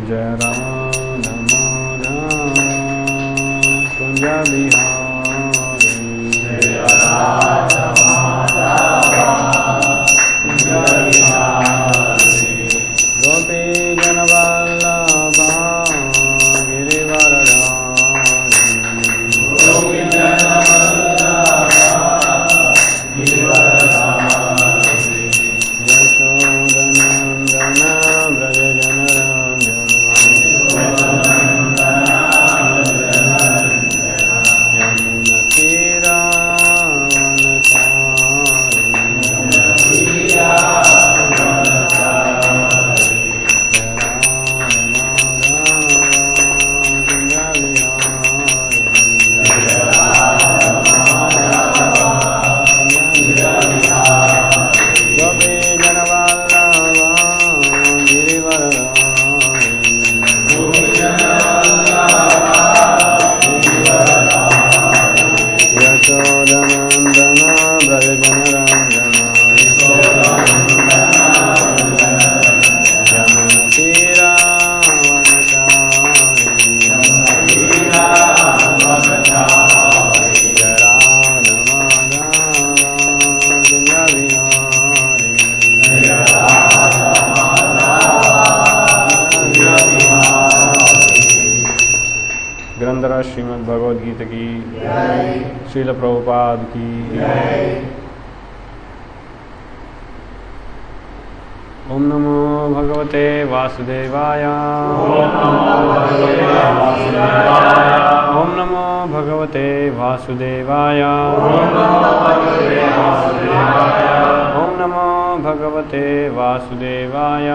जय राधा माधव कुंज बिहारी जय गोपी जनवल्लभा गिरिवरधारी यशोदनन्दन गोपी जनवल्लभा गिरिवरधारी यशोदनन्दन ग्रंथराज श्रीमद् भगवद गीता की श्रील प्रभुपाद की ओम नमो भगवते वासुदेवाय ओम नमो भगवते वासुदेवाय ओम नमो भगवते वासुदेवाय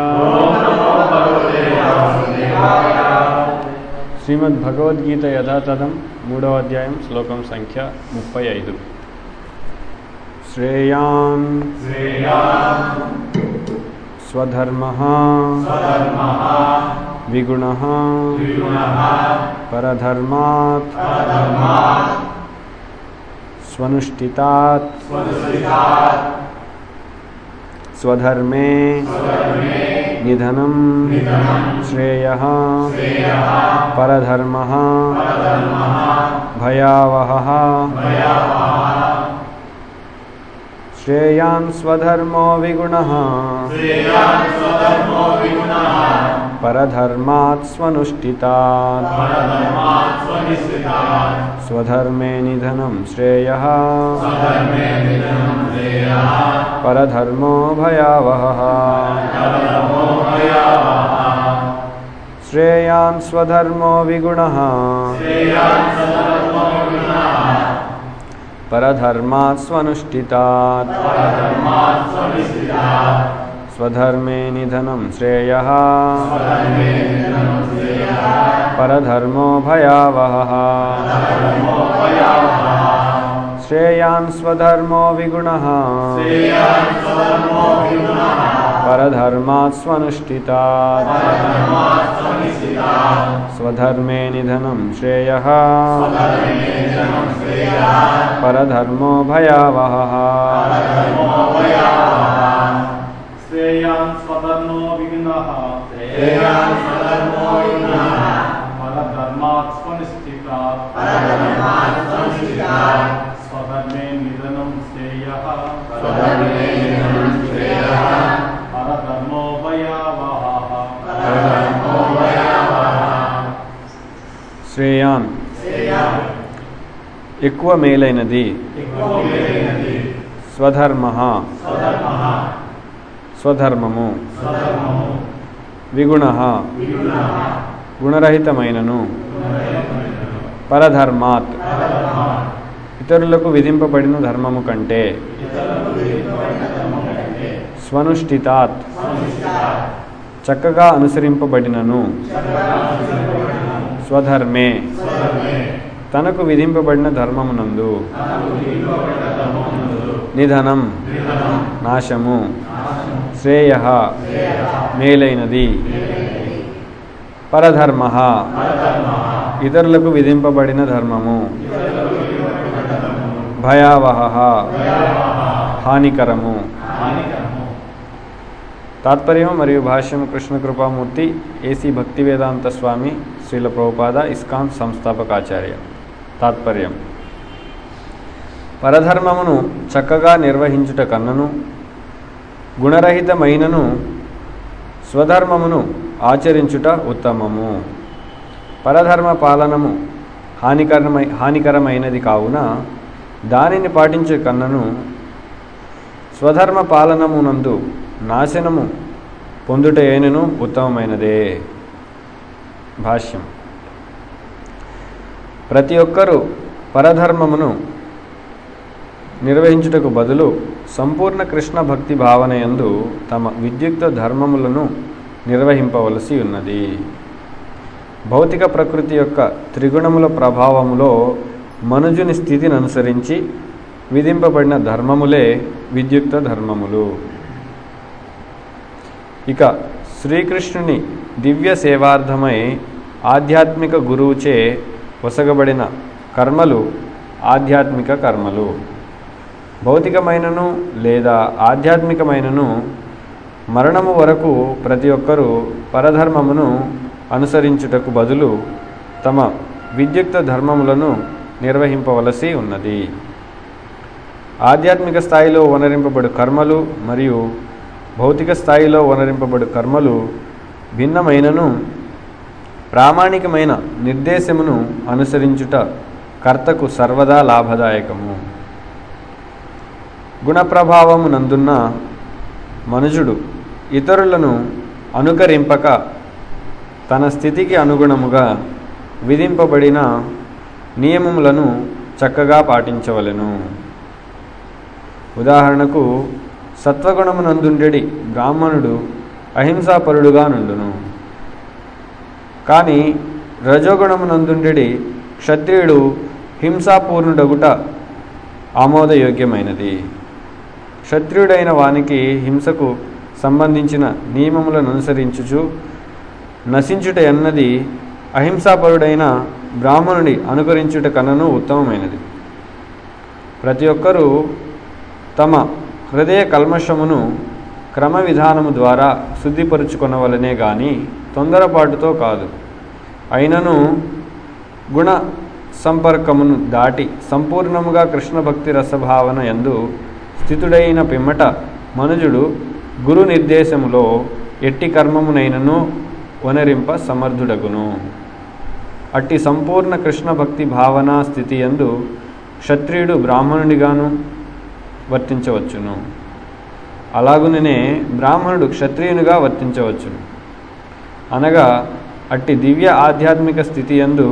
శ్రీమద్ భగవద్గీత యథాతథం మూడవ అధ్యాయం శ్లోకం సంఖ్య ముప్పై ఐదు శ్రేయాన్ స్వధర్మ విగుణ పరధర్మాత్ స్వనుష్ఠితాత్ స్వధర్మే నిధనం శ్రేయ పరధర్మ భయావహ శ్రేయాన్ స్వధర్మో విగుణ పరధర్మాత్ స్వనుష్ఠితాత్ స్వధర్మే నిధనం శ్రేయ పరధర్మో భయావహ श्रेयान् स्वधर्मो विगुणः परधर्मात् स्वनुष्ठितात् स्वधर्मे निधनं श्रेयः परधर्मो भयावहः श्रेयान् स्वधर्मो विगुणः परधर्मात् स्वनुष्ठितात् स्वधर्मे निधनं श्रेयः परधर्मो भयावहः श्रेयान् स्वधर्मो विघ्नः परधर्मात् स्वनिष्ठितात् स्वधर्मे निधनं श्रेयः परधर्मो भयावहः శ్రేయాన్ ఎక్కువ మేలైనది స్వధర్మ స్వధర్మము విగుణ గుణరహితమైనను పరధర్మాత్ ఇతరులకు విధింపబడిన ధర్మము కంటే స్వనుష్ఠితాత్ చక్కగా అనుసరింపబడినను స్వధర్మే తనకు విధింపబడిన ధర్మమునందు నిధనం నాశము శ్రేయ మేలైనది పరధర్మ ఇతరులకు విధింపబడిన ధర్మము భయావహ హానికరము తాత్పర్యం మరియు భాష్యం కృష్ణ కృపామూర్తి ఏసీ భక్తి వేదాంత స్వామి శ్రీల ప్రభుపాద ఇస్కాన్ సంస్థాపకాచార్య తాత్పర్యం పరధర్మమును చక్కగా నిర్వహించుట కన్నను గుణరహితమైనను స్వధర్మమును ఆచరించుట ఉత్తమము పరధర్మ పాలనము హానికరమై హానికరమైనది కావున దానిని పాటించే కన్నను స్వధర్మ పాలనమునందు నాశనము పొందుటయేనను ఉత్తమమైనదే భాష్యం ప్రతి ఒక్కరూ పరధర్మమును నిర్వహించుటకు బదులు సంపూర్ణ కృష్ణ భక్తి భావనయందు తమ విద్యుక్త ధర్మములను నిర్వహింపవలసి ఉన్నది భౌతిక ప్రకృతి యొక్క త్రిగుణముల ప్రభావములో మనుజుని స్థితిని అనుసరించి విధింపబడిన ధర్మములే విద్యుక్త ధర్మములు ఇక శ్రీకృష్ణుని దివ్య సేవార్థమై ఆధ్యాత్మిక గురువుచే వసగబడిన కర్మలు ఆధ్యాత్మిక కర్మలు భౌతికమైనను లేదా ఆధ్యాత్మికమైనను మరణము వరకు ప్రతి ఒక్కరూ పరధర్మమును అనుసరించుటకు బదులు తమ విద్యుక్త ధర్మములను నిర్వహింపవలసి ఉన్నది ఆధ్యాత్మిక స్థాయిలో వనరింపబడు కర్మలు మరియు భౌతిక స్థాయిలో వనరింపబడు కర్మలు భిన్నమైనను ప్రామాణికమైన నిర్దేశమును అనుసరించుట కర్తకు సర్వదా లాభదాయకము గుణప్రభావము నందున్న మనుజుడు ఇతరులను అనుకరింపక తన స్థితికి అనుగుణముగా విధింపబడిన నియమములను చక్కగా పాటించవలెను ఉదాహరణకు సత్వగుణమునందుండెడి బ్రాహ్మణుడు అహింసాపరుడుగా నుండును కానీ రజోగుణమునందుండెడి క్షత్రియుడు హింసాపూర్ణుడగుట ఆమోదయోగ్యమైనది క్షత్రియుడైన వానికి హింసకు సంబంధించిన నియమములను అనుసరించుచు నశించుట అన్నది అహింసాపరుడైన బ్రాహ్మణుడి అనుకరించుట కన్నను ఉత్తమమైనది ప్రతి ఒక్కరూ తమ హృదయ కల్మషమును క్రమ విధానము ద్వారా శుద్ధిపరుచుకొనవలనే గాని తొందరపాటుతో కాదు అయినను గుణ సంపర్కమును దాటి సంపూర్ణముగా కృష్ణ భక్తి రసభావన ఎందు స్థితుడైన పిమ్మట మనుజుడు గురు నిర్దేశములో ఎట్టి కర్మమునైనను వనరింప సమర్థుడగును అట్టి సంపూర్ణ కృష్ణ భక్తి భావనా స్థితి ఎందు క్షత్రియుడు బ్రాహ్మణుడిగాను వర్తించవచ్చును అలాగుననే బ్రాహ్మణుడు క్షత్రియునిగా వర్తించవచ్చును అనగా అట్టి దివ్య ఆధ్యాత్మిక స్థితి ఎందు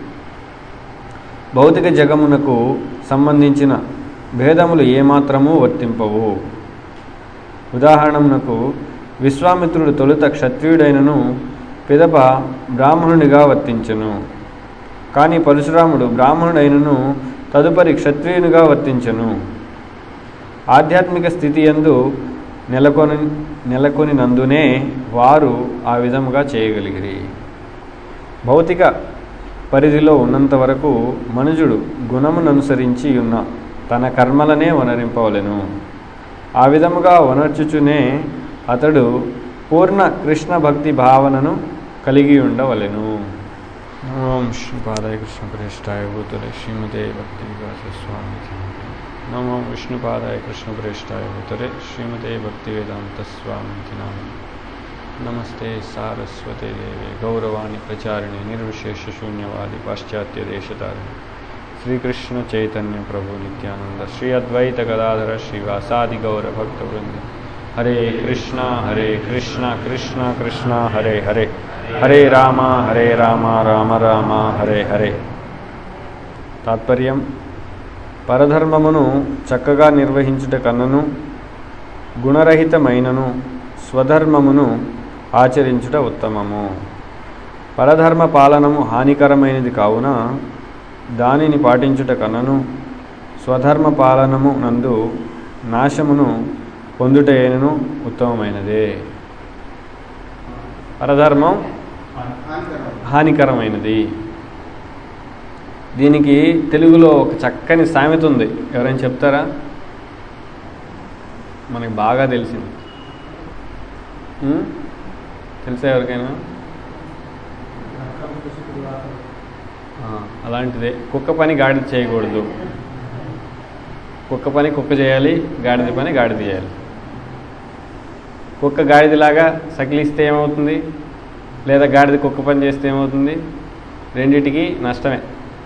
భౌతిక జగమునకు సంబంధించిన భేదములు ఏమాత్రమూ వర్తింపవు ఉదాహరణమునకు విశ్వామిత్రుడు తొలుత క్షత్రియుడైనను పిదప బ్రాహ్మణునిగా వర్తించెను కానీ పరశురాముడు బ్రాహ్మణుడైనను తదుపరి క్షత్రియునిగా వర్తించెను ఆధ్యాత్మిక స్థితి ఎందు నెలకొని నెలకొనినందునే వారు ఆ విధముగా చేయగలిగిరి భౌతిక పరిధిలో ఉన్నంత వరకు మనుజుడు గుణముననుసరించి ఉన్న తన కర్మలనే వనరింపవలెను ఆ విధముగా వనర్చుచునే అతడు పూర్ణ కృష్ణ భక్తి భావనను కలిగి ఉండవలెను ఓం శ్రీపాదాయ కృష్ణ ప్రేష్టాయ భూతులే శ్రీమతే భక్తి వికాస స్వామికి నమో విష్ణుపాదాయ కృష్ణ ప్రేష్టాయ భూతరే శ్రీమతే భక్తి వేదాంత స్వామికి నామ నమస్తే సారస్వతే దేవే గౌరవాణి ప్రచారిణి నిర్విశేష శూన్యవాది పాశ్చాత్య దేశతారిణి శ్రీకృష్ణ చైతన్య ప్రభు నిత్యానంద శ్రీ అద్వైత గదాధర శ్రీవాసాది గౌర భక్త వృంద హరే కృష్ణ హరే కృష్ణ కృష్ణ కృష్ణ హరే హరే హరే రామ హరే రామ రామ రామ హరే హరే తాత్పర్యం పరధర్మమును చక్కగా నిర్వహించుట కన్నను గుణరహితమైనను స్వధర్మమును ఆచరించుట ఉత్తమము పరధర్మ పాలనము హానికరమైనది కావున దానిని పాటించుట కన్నను స్వధర్మ పాలనము నందు నాశమును పొందుటేనను ఉత్తమమైనదే పరధర్మం హానికరమైనది దీనికి తెలుగులో ఒక చక్కని సామెత ఉంది ఎవరైనా చెప్తారా మనకి బాగా తెలిసింది ఉం? తెలుసా ఎవరికైనా ఆ, అలాంటిదే కుక్క పని గాడిద చేయకూడదు కుక్క పని కుక్క చేయాలి గాడిద పని గాడిద చేయాలి కుక్క గాడిదలాగా సకిలిస్తే ఏమవుతుంది లేదా గాడిద కుక్క పని చేస్తే ఏమవుతుంది రెండిటికి నష్టమే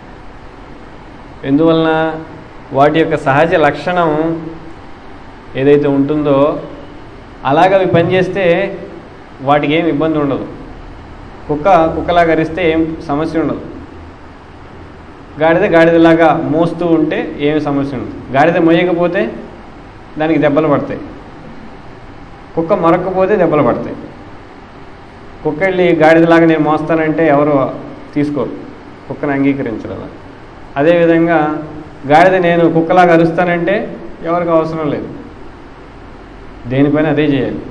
ఎందువలన వాటి యొక్క సహజ లక్షణం ఏదైతే ఉంటుందో అలాగ అవి పనిచేస్తే వాటికి ఏం ఇబ్బంది ఉండదు కుక్క కుక్కలాగా అరిస్తే ఏం సమస్య ఉండదు గాడిద గాడిదలాగా మోస్తూ ఉంటే ఏమి సమస్య ఉండదు గాడిద మొయ్యకపోతే దానికి దెబ్బలు పడతాయి కుక్క మరొక్కపోతే దెబ్బలు పడతాయి కుక్క వెళ్ళి గాడిదలాగా నేను మోస్తానంటే ఎవరు తీసుకోరు కుక్కను అంగీకరించరు అలా అదేవిధంగా గాడిద నేను కుక్కలాగా అరుస్తానంటే ఎవరికి అవసరం లేదు దేనిపైన అదే చేయాలి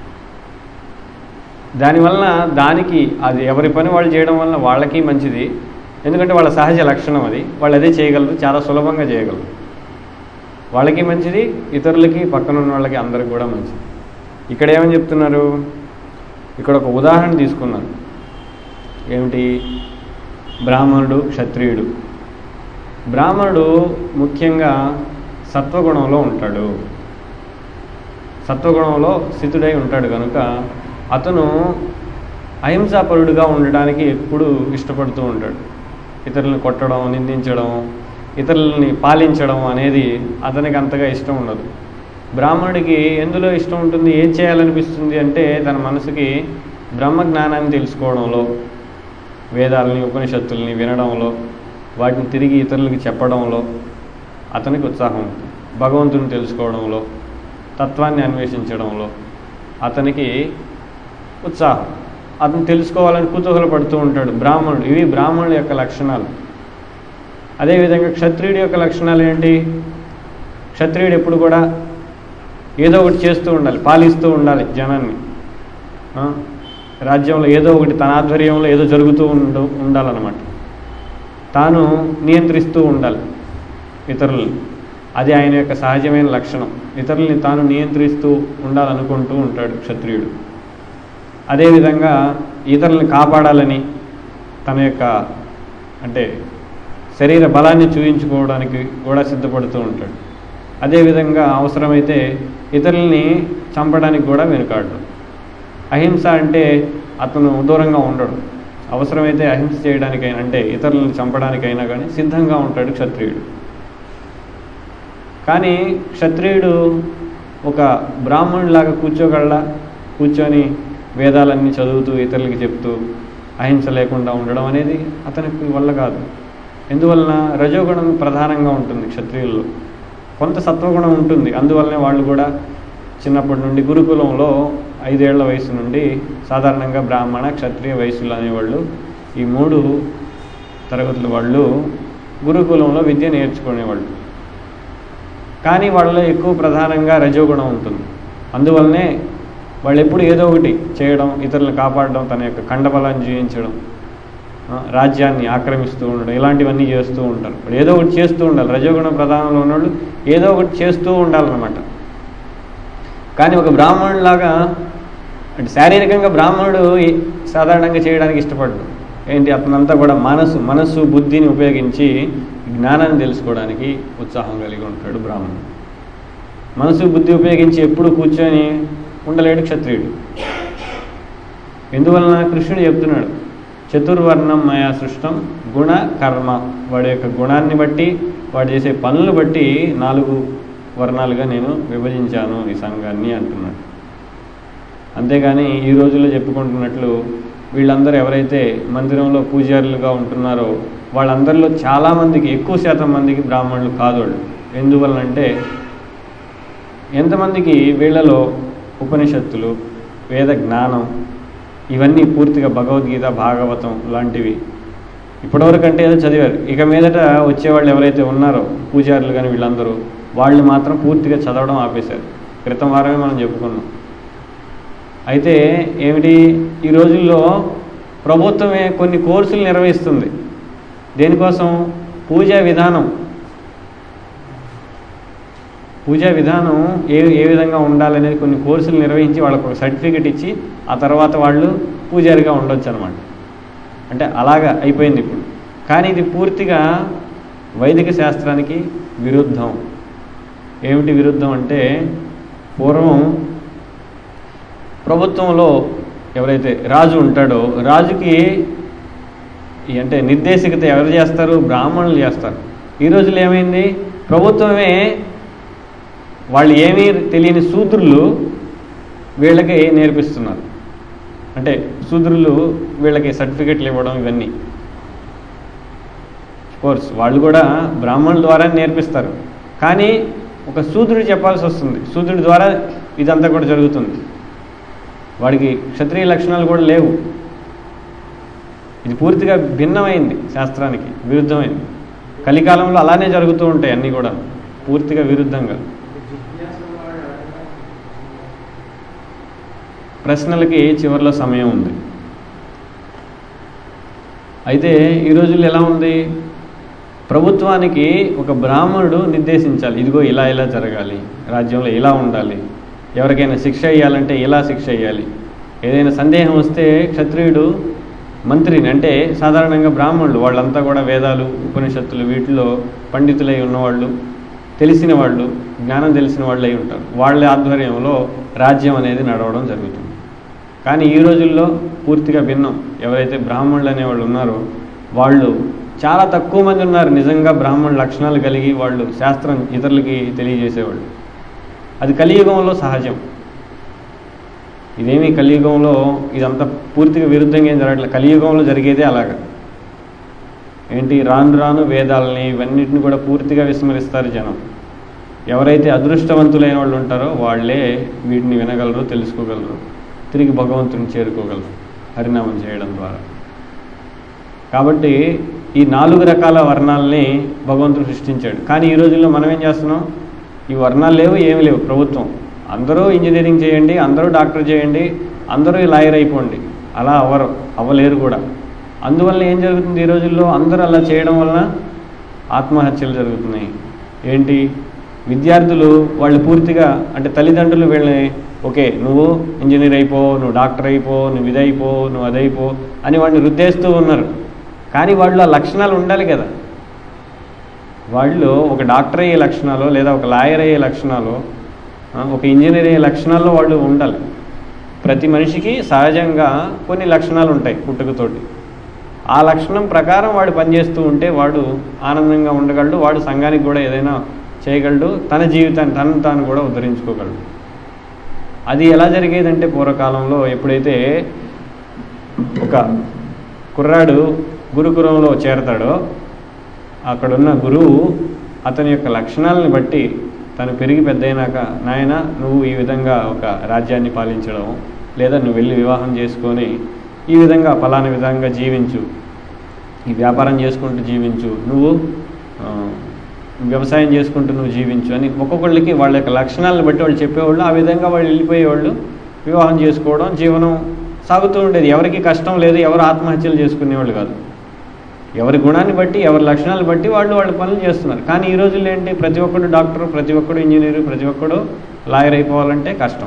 దానివలన దానికి అది ఎవరి పని వాళ్ళు చేయడం వలన వాళ్ళకి మంచిది ఎందుకంటే వాళ్ళ సహజ లక్షణం అది వాళ్ళు అదే చేయగలరు చాలా సులభంగా చేయగలరు వాళ్ళకి మంచిది ఇతరులకి పక్కన ఉన్న వాళ్ళకి అందరికి కూడా మంచిది ఇక్కడ ఏమని చెప్తున్నారు ఇక్కడ ఒక ఉదాహరణ తీసుకున్నారు ఏమిటి బ్రాహ్మణుడు క్షత్రియుడు బ్రాహ్మణుడు ముఖ్యంగా సత్వగుణంలో ఉంటాడు సత్వగుణంలో స్థితుడై ఉంటాడు కనుక అతను అహింసాపరుడుగా ఉండడానికి ఎప్పుడు ఇష్టపడుతూ ఉంటాడు ఇతరులను కొట్టడం నిందించడం ఇతరులని పాలించడం అనేది అతనికి అంతగా ఇష్టం ఉండదు బ్రాహ్మణుడికి ఎందులో ఇష్టం ఉంటుంది ఏం చేయాలనిపిస్తుంది అంటే తన మనసుకి బ్రహ్మ జ్ఞానాన్ని తెలుసుకోవడంలో వేదాలని ఉపనిషత్తుల్ని వినడంలో వాటిని తిరిగి ఇతరులకి చెప్పడంలో అతనికి ఉత్సాహం ఉంటుంది భగవంతుని తెలుసుకోవడంలో తత్వాన్ని అన్వేషించడంలో అతనికి ఉత్సాహం అతను తెలుసుకోవాలని కుతూహలపడుతూ ఉంటాడు బ్రాహ్మణుడు ఇవి బ్రాహ్మణుల యొక్క లక్షణాలు అదేవిధంగా క్షత్రియుడి యొక్క లక్షణాలు ఏంటి క్షత్రియుడు ఎప్పుడు కూడా ఏదో ఒకటి చేస్తూ ఉండాలి పాలిస్తూ ఉండాలి జనాన్ని ఆ? రాజ్యంలో ఏదో ఒకటి తన ఆధ్వర్యంలో ఏదో జరుగుతూ ఉండు ఉండాలన్నమాట తాను నియంత్రిస్తూ ఉండాలి ఇతరులని అది ఆయన యొక్క సహజమైన లక్షణం ఇతరుల్ని తాను నియంత్రిస్తూ ఉండాలనుకుంటూ ఉంటాడు క్షత్రియుడు అదేవిధంగా ఇతరుల్ని కాపాడాలని తన యొక్క అంటే శరీర బలాన్ని చూయించుకోవడానికి కూడా సిద్ధపడుతూ ఉంటాడు అదేవిధంగా అవసరమైతే ఇతరుల్ని చంపడానికి కూడా వెనుకాడు అహింస అంటే అతను దూరంగా ఉండడు అవసరమైతే అహింస చేయడానికైనా అంటే ఇతరులను చంపడానికైనా కానీ సిద్ధంగా ఉంటాడు క్షత్రియుడు కానీ క్షత్రియుడు ఒక బ్రాహ్మణులాగా కూర్చోగలడా కూర్చొని వేదాలన్నీ చదువుతూ ఇతరులకి చెప్తూ అహింస లేకుండా ఉండడం అనేది అతనికి వల్ల కాదు ఎందువలన రజోగుణం ప్రధానంగా ఉంటుంది క్షత్రియుల్లో కొంత సత్వగుణం ఉంటుంది అందువల్లనే వాళ్ళు కూడా చిన్నప్పటి నుండి గురుకులంలో ఐదేళ్ల వయసు నుండి సాధారణంగా బ్రాహ్మణ క్షత్రియ వయసులు అనేవాళ్ళు ఈ మూడు తరగతుల వాళ్ళు గురుకులంలో విద్య నేర్చుకునేవాళ్ళు కానీ వాళ్ళలో ఎక్కువ ప్రధానంగా రజోగుణం ఉంటుంది అందువల్లనే వాళ్ళు ఎప్పుడు ఏదో ఒకటి చేయడం ఇతరులను కాపాడడం తన యొక్క కండబలాన్ని జీవించడం ఆ, రాజ్యాన్ని ఆక్రమిస్తూ ఉండడం ఇలాంటివన్నీ చేస్తూ ఉంటారు వాళ్ళు ఏదో ఒకటి చేస్తూ ఉండాలి రజోగుణం ప్రధానంలో ఉన్నవాళ్ళు ఏదో ఒకటి చేస్తూ ఉండాలన్నమాట కానీ ఒక బ్రాహ్మణులాగా అంటే శారీరకంగా బ్రాహ్మణుడు ఈ- సాధారణంగా చేయడానికి ఇష్టపడ్డు ఏంటి అతనంతా కూడా మనసు మనస్సు బుద్ధిని ఉపయోగించి జ్ఞానాన్ని తెలుసుకోవడానికి ఉత్సాహం కలిగి ఉంటాడు బ్రాహ్మణుడు మనసు బుద్ధి ఉపయోగించి ఎప్పుడు కూర్చొని ఉండలేడు క్షత్రియుడు ఎందువలన కృష్ణుడు చెప్తున్నాడు చతుర్వర్ణం మయా సృష్టం గుణ కర్మ వాడి యొక్క గుణాన్ని బట్టి వాడు చేసే పనులు బట్టి నాలుగు వర్ణాలుగా నేను విభజించాను ఈ సంఘాన్ని అంటున్నాడు అంతేగాని ఈ రోజుల్లో చెప్పుకుంటున్నట్లు వీళ్ళందరూ ఎవరైతే మందిరంలో పూజారులుగా ఉంటున్నారో వాళ్ళందరిలో చాలామందికి ఎక్కువ శాతం మందికి బ్రాహ్మణులు కాదు వాళ్ళు ఎందువలనంటే ఎంతమందికి వీళ్ళలో ఉపనిషత్తులు వేద జ్ఞానం ఇవన్నీ పూర్తిగా భగవద్గీత భాగవతం లాంటివి ఇప్పటివరకు అంటే ఏదో చదివారు ఇక మీదట వచ్చేవాళ్ళు ఎవరైతే ఉన్నారో పూజారులు కానీ వీళ్ళందరూ వాళ్ళు మాత్రం పూర్తిగా చదవడం ఆపేశారు క్రితం వారమే మనం చెప్పుకున్నాం అయితే ఏమిటి ఈ రోజుల్లో ప్రభుత్వమే కొన్ని కోర్సులు నిర్వహిస్తుంది దేనికోసం పూజా విధానం పూజా విధానం ఏ ఏ విధంగా ఉండాలనేది కొన్ని కోర్సులు నిర్వహించి వాళ్ళకు ఒక సర్టిఫికెట్ ఇచ్చి ఆ తర్వాత వాళ్ళు పూజారిగా ఉండొచ్చు అనమాట అంటే అలాగా అయిపోయింది ఇప్పుడు కానీ ఇది పూర్తిగా వైదిక శాస్త్రానికి విరుద్ధం ఏమిటి విరుద్ధం అంటే పూర్వం ప్రభుత్వంలో ఎవరైతే రాజు ఉంటాడో రాజుకి ఈ అంటే నిర్దేశికత ఎవరు చేస్తారు బ్రాహ్మణులు చేస్తారు ఈ రోజుల్లో ఏమైంది ప్రభుత్వమే వాళ్ళు ఏమీ తెలియని శూద్రులు వీళ్ళకి నేర్పిస్తున్నారు అంటే శూద్రులు వీళ్ళకి సర్టిఫికెట్లు ఇవ్వడం ఇవన్నీ కోర్స్ వాళ్ళు కూడా బ్రాహ్మణుల ద్వారా నేర్పిస్తారు కానీ ఒక శూద్రుడు చెప్పాల్సి వస్తుంది శూద్రుడి ద్వారా ఇదంతా కూడా జరుగుతుంది వాడికి క్షత్రియ లక్షణాలు కూడా లేవు ఇది పూర్తిగా భిన్నమైంది శాస్త్రానికి విరుద్ధమైంది కలికాలంలో అలానే జరుగుతూ ఉంటాయి అన్నీ కూడా పూర్తిగా విరుద్ధంగా ప్రశ్నలకి చివరిలో సమయం ఉంది అయితే ఈ రోజుల్లో ఎలా ఉంది ప్రభుత్వానికి ఒక బ్రాహ్మణుడు నిర్దేశించాలి ఇదిగో ఇలా ఇలా జరగాలి రాజ్యంలో ఇలా ఉండాలి ఎవరికైనా శిక్ష వేయాలంటే ఇలా శిక్ష వేయాలి ఏదైనా సందేహం వస్తే క్షత్రియుడు మంత్రిని అంటే సాధారణంగా బ్రాహ్మణులు వాళ్ళంతా కూడా వేదాలు ఉపనిషత్తులు వీటిలో పండితులై ఉన్నవాళ్ళు తెలిసిన వాళ్ళు జ్ఞానం తెలిసిన వాళ్ళు అయి ఉంటారు వాళ్ళ ఆధ్వర్యంలో రాజ్యం అనేది నడవడం జరుగుతుంది కానీ ఈ రోజుల్లో పూర్తిగా భిన్నం ఎవరైతే బ్రాహ్మణులు అనేవాళ్ళు ఉన్నారో వాళ్ళు చాలా తక్కువ మంది ఉన్నారు నిజంగా బ్రాహ్మణ లక్షణాలు కలిగి వాళ్ళు శాస్త్రం ఇతరులకి తెలియజేసేవాళ్ళు అది కలియుగంలో సహజం ఇదేమి కలియుగంలో ఇదంతా పూర్తిగా విరుద్ధంగా ఏం జరగట్లేదు కలియుగంలో జరిగేదే అలాగా ఏంటి రాను రాను వేదాలని ఇవన్నిటిని కూడా పూర్తిగా విస్మరిస్తారు జనం ఎవరైతే అదృష్టవంతులైన వాళ్ళు ఉంటారో వాళ్ళే వీటిని వినగలరు తెలుసుకోగలరు తిరిగి భగవంతుని చేరుకోగలరు హరినామం చేయడం ద్వారా కాబట్టి ఈ నాలుగు రకాల వర్ణాలని భగవంతుడు సృష్టించాడు కానీ ఈ రోజుల్లో మనం ఏం చేస్తున్నాం ఈ వర్ణాలు లేవు ఏమీ లేవు ప్రభుత్వం అందరూ ఇంజనీరింగ్ చేయండి అందరూ డాక్టర్ చేయండి అందరూ లాయర్ అయిపోండి అలా అవ్వరు అవ్వలేరు కూడా అందువల్ల ఏం జరుగుతుంది ఈ రోజుల్లో అందరూ అలా చేయడం వలన ఆత్మహత్యలు జరుగుతున్నాయి ఏంటి విద్యార్థులు వాళ్ళు పూర్తిగా అంటే తల్లిదండ్రులు వీళ్ళని ఓకే నువ్వు ఇంజనీర్ అయిపో నువ్వు డాక్టర్ అయిపో నువ్వు ఇదైపో నువ్వు అదైపో అని వాడిని రుద్దేస్తూ ఉన్నారు కానీ వాళ్ళు ఆ లక్షణాలు ఉండాలి కదా వాళ్ళు ఒక డాక్టర్ అయ్యే లక్షణాలు లేదా ఒక లాయర్ అయ్యే లక్షణాలు ఆ, ఒక ఇంజనీర్ అయ్యే లక్షణాల్లో వాళ్ళు ఉండాలి ప్రతి మనిషికి సహజంగా కొన్ని లక్షణాలు ఉంటాయి పుట్టుకతోటి ఆ లక్షణం ప్రకారం వాడు పనిచేస్తూ ఉంటే వాడు ఆనందంగా ఉండగలడు వాడు సంఘానికి కూడా ఏదైనా చేయగలడు తన జీవితాన్ని తనను తాను కూడా ఉద్ధరించుకోగలడు అది ఎలా జరిగేదంటే పూర్వకాలంలో ఎప్పుడైతే ఒక కుర్రాడు గురుకులంలో చేరతాడో అక్కడున్న గురువు అతని యొక్క లక్షణాలను బట్టి తను పెరిగి పెద్దయినాక నాయన నువ్వు ఈ విధంగా ఒక రాజ్యాన్ని పాలించడం లేదా నువ్వు వెళ్ళి వివాహం చేసుకొని ఈ విధంగా ఫలానా విధంగా జీవించు ఈ వ్యాపారం చేసుకుంటూ జీవించు నువ్వు ఆ, వ్యవసాయం చేసుకుంటూ నువ్వు జీవించు అని ఒక్కొక్కళ్ళకి వాళ్ళ యొక్క లక్షణాలను బట్టి వాళ్ళు చెప్పేవాళ్ళు ఆ విధంగా వాళ్ళు వెళ్ళిపోయేవాళ్ళు వివాహం చేసుకోవడం జీవనం సాగుతూ ఉండేది ఎవరికి కష్టం లేదు ఎవరు ఆత్మహత్యలు చేసుకునేవాళ్ళు కాదు ఎవరి గుణాన్ని బట్టి ఎవరి లక్షణాలను బట్టి వాళ్ళు వాళ్ళ పనులు చేస్తున్నారు కానీ ఈ రోజుల్లో ఏంటి ప్రతి ఒక్కడు డాక్టర్ ప్రతి ఒక్కడు ఇంజనీర్ ప్రతి ఒక్కడు లాయర్ అయిపోవాలంటే కష్టం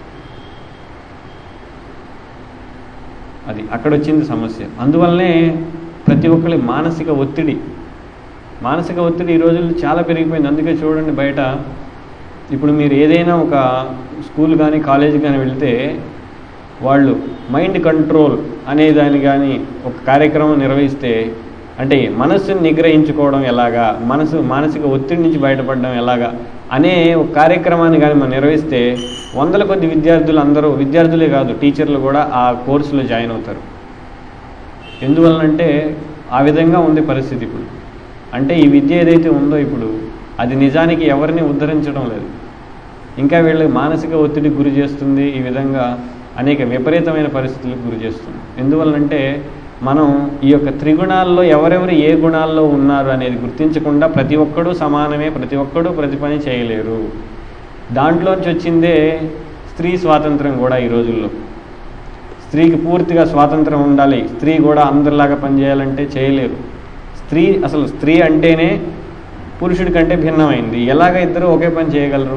అది అక్కడ వచ్చింది సమస్య అందువల్లనే ప్రతి ఒక్కరి మానసిక ఒత్తిడి మానసిక ఒత్తిడి ఈ రోజుల్లో చాలా పెరిగిపోయింది అందుకే చూడండి బయట ఇప్పుడు మీరు ఏదైనా ఒక స్కూల్ కానీ కాలేజ్ కానీ వెళ్తే వాళ్ళు మైండ్ కంట్రోల్ అనే దాని కానీ ఒక కార్యక్రమం నిర్వహిస్తే అంటే మనస్సుని నిగ్రహించుకోవడం ఎలాగా మనసు మానసిక ఒత్తిడి నుంచి బయటపడడం ఎలాగా అనే ఒక కార్యక్రమాన్ని కానీ మనం నిర్వహిస్తే వందల కొద్ది విద్యార్థులు అందరూ విద్యార్థులే కాదు టీచర్లు కూడా ఆ కోర్సులో జాయిన్ అవుతారు ఎందువలనంటే ఆ విధంగా ఉంది పరిస్థితి ఇప్పుడు అంటే ఈ విద్య ఏదైతే ఉందో ఇప్పుడు అది నిజానికి ఎవరిని ఉద్ధరించడం లేదు ఇంకా వీళ్ళకి మానసిక ఒత్తిడికి గురి చేస్తుంది ఈ విధంగా అనేక విపరీతమైన పరిస్థితులకు గురి చేస్తుంది ఎందువలనంటే మనం ఈ యొక్క త్రిగుణాల్లో ఎవరెవరు ఏ గుణాల్లో ఉన్నారు అనేది గుర్తించకుండా ప్రతి ఒక్కడూ సమానమే ప్రతి ఒక్కడూ ప్రతి పని చేయలేరు దాంట్లోంచి వచ్చిందే స్త్రీ స్వాతంత్రం కూడా ఈ రోజుల్లో స్త్రీకి పూర్తిగా స్వాతంత్రం ఉండాలి స్త్రీ కూడా అందరిలాగా పనిచేయాలంటే చేయలేరు స్త్రీ అసలు స్త్రీ అంటేనే పురుషుడి కంటే భిన్నమైంది ఎలాగ ఇద్దరు ఒకే పని చేయగలరు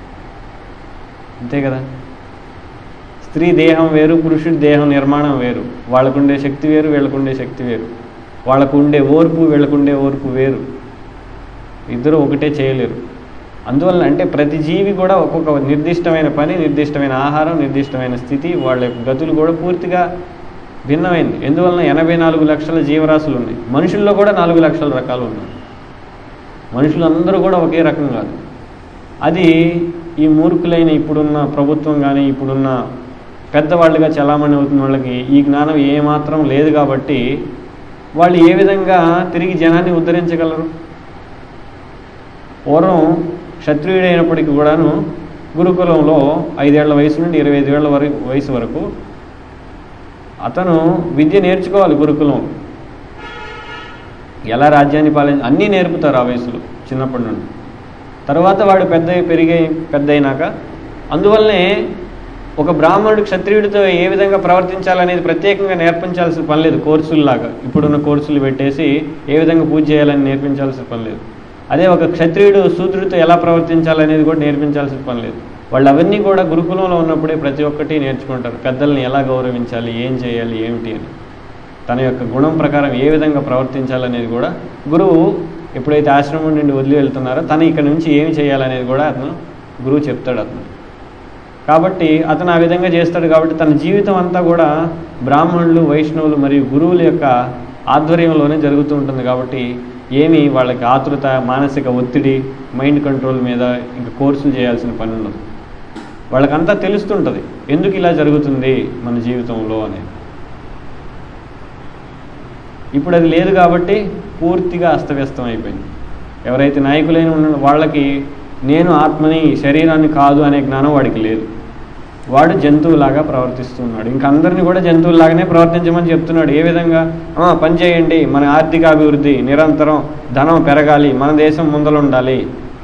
అంతే కదా స్త్రీ దేహం వేరు పురుషుడి దేహం నిర్మాణం వేరు వాళ్ళకుండే శక్తి వేరు వీళ్ళకుండే శక్తి వేరు వాళ్ళకు ఉండే ఓర్పు వీళ్ళకుండే ఓర్పు వేరు ఇద్దరు ఒకటే చేయలేరు అందువల్ల అంటే ప్రతి జీవి కూడా ఒక్కొక్క నిర్దిష్టమైన పని నిర్దిష్టమైన ఆహారం నిర్దిష్టమైన స్థితి వాళ్ళ యొక్క గతులు కూడా పూర్తిగా భిన్నమైంది ఎందువలన ఎనభై నాలుగు లక్షల జీవరాశులు ఉన్నాయి మనుషుల్లో కూడా నాలుగు లక్షల రకాలు ఉన్నాయి మనుషులందరూ కూడా ఒకే రకం కాదు అది ఈ మూర్ఖులైన ఇప్పుడున్న ప్రభుత్వం కానీ ఇప్పుడున్న పెద్దవాళ్ళుగా చలామణి అవుతున్న వాళ్ళకి ఈ జ్ఞానం ఏమాత్రం లేదు కాబట్టి వాళ్ళు ఏ విధంగా తిరిగి జనాన్ని ఉద్ధరించగలరు పూర్వం క్షత్రియుడైనప్పటికీ కూడాను గురుకులంలో ఐదేళ్ల వయసు నుండి ఇరవై ఐదేళ్ల వరకు వయసు వరకు అతను విద్య నేర్చుకోవాలి గురుకులం ఎలా రాజ్యాన్ని పాలించ అన్నీ నేర్పుతారు ఆ వయసులో చిన్నప్పటి నుండి తర్వాత వాడు పెద్ద పెరిగే పెద్ద అయినాక అందువల్లనే ఒక బ్రాహ్మణుడు క్షత్రియుడితో ఏ విధంగా ప్రవర్తించాలనేది ప్రత్యేకంగా నేర్పించాల్సిన పని లేదు కోర్సుల్లాగా ఇప్పుడున్న కోర్సులు పెట్టేసి ఏ విధంగా పూజ చేయాలని నేర్పించాల్సిన పని లేదు అదే ఒక క్షత్రియుడు శూద్రుడితో ఎలా ప్రవర్తించాలనేది కూడా నేర్పించాల్సిన పని లేదు వాళ్ళు అవన్నీ కూడా గురుకులంలో ఉన్నప్పుడే ప్రతి ఒక్కటి నేర్చుకుంటారు పెద్దల్ని ఎలా గౌరవించాలి ఏం చేయాలి ఏమిటి అని తన యొక్క గుణం ప్రకారం ఏ విధంగా ప్రవర్తించాలనేది కూడా గురువు ఎప్పుడైతే ఆశ్రమం నుండి వదిలి వెళ్తున్నారో తను ఇక్కడ నుంచి ఏమి చేయాలనేది కూడా అతను గురువు చెప్తాడు అతను కాబట్టి అతను ఆ విధంగా చేస్తాడు కాబట్టి తన జీవితం అంతా కూడా బ్రాహ్మణులు వైష్ణవులు మరియు గురువుల యొక్క ఆధ్వర్యంలోనే జరుగుతూ ఉంటుంది కాబట్టి ఏమి వాళ్ళకి ఆతృత మానసిక ఒత్తిడి మైండ్ కంట్రోల్ మీద ఇంకా కోర్సులు చేయాల్సిన పని ఉండదు వాళ్ళకంతా తెలుస్తుంటుంది ఎందుకు ఇలా జరుగుతుంది మన జీవితంలో అనేది ఇప్పుడు అది లేదు కాబట్టి పూర్తిగా అస్తవ్యస్తం అయిపోయింది ఎవరైతే నాయకులైన ఉన్న వాళ్ళకి నేను ఆత్మని శరీరాన్ని కాదు అనే జ్ఞానం వాడికి లేదు వాడు జంతువులాగా ప్రవర్తిస్తున్నాడు ఇంకా అందరినీ కూడా జంతువులాగానే ప్రవర్తించమని చెప్తున్నాడు ఏ విధంగా "ఆ, పని చేయండి మన ఆర్థిక అభివృద్ధి నిరంతరం ధనం పెరగాలి మన దేశం ముందలుండాలి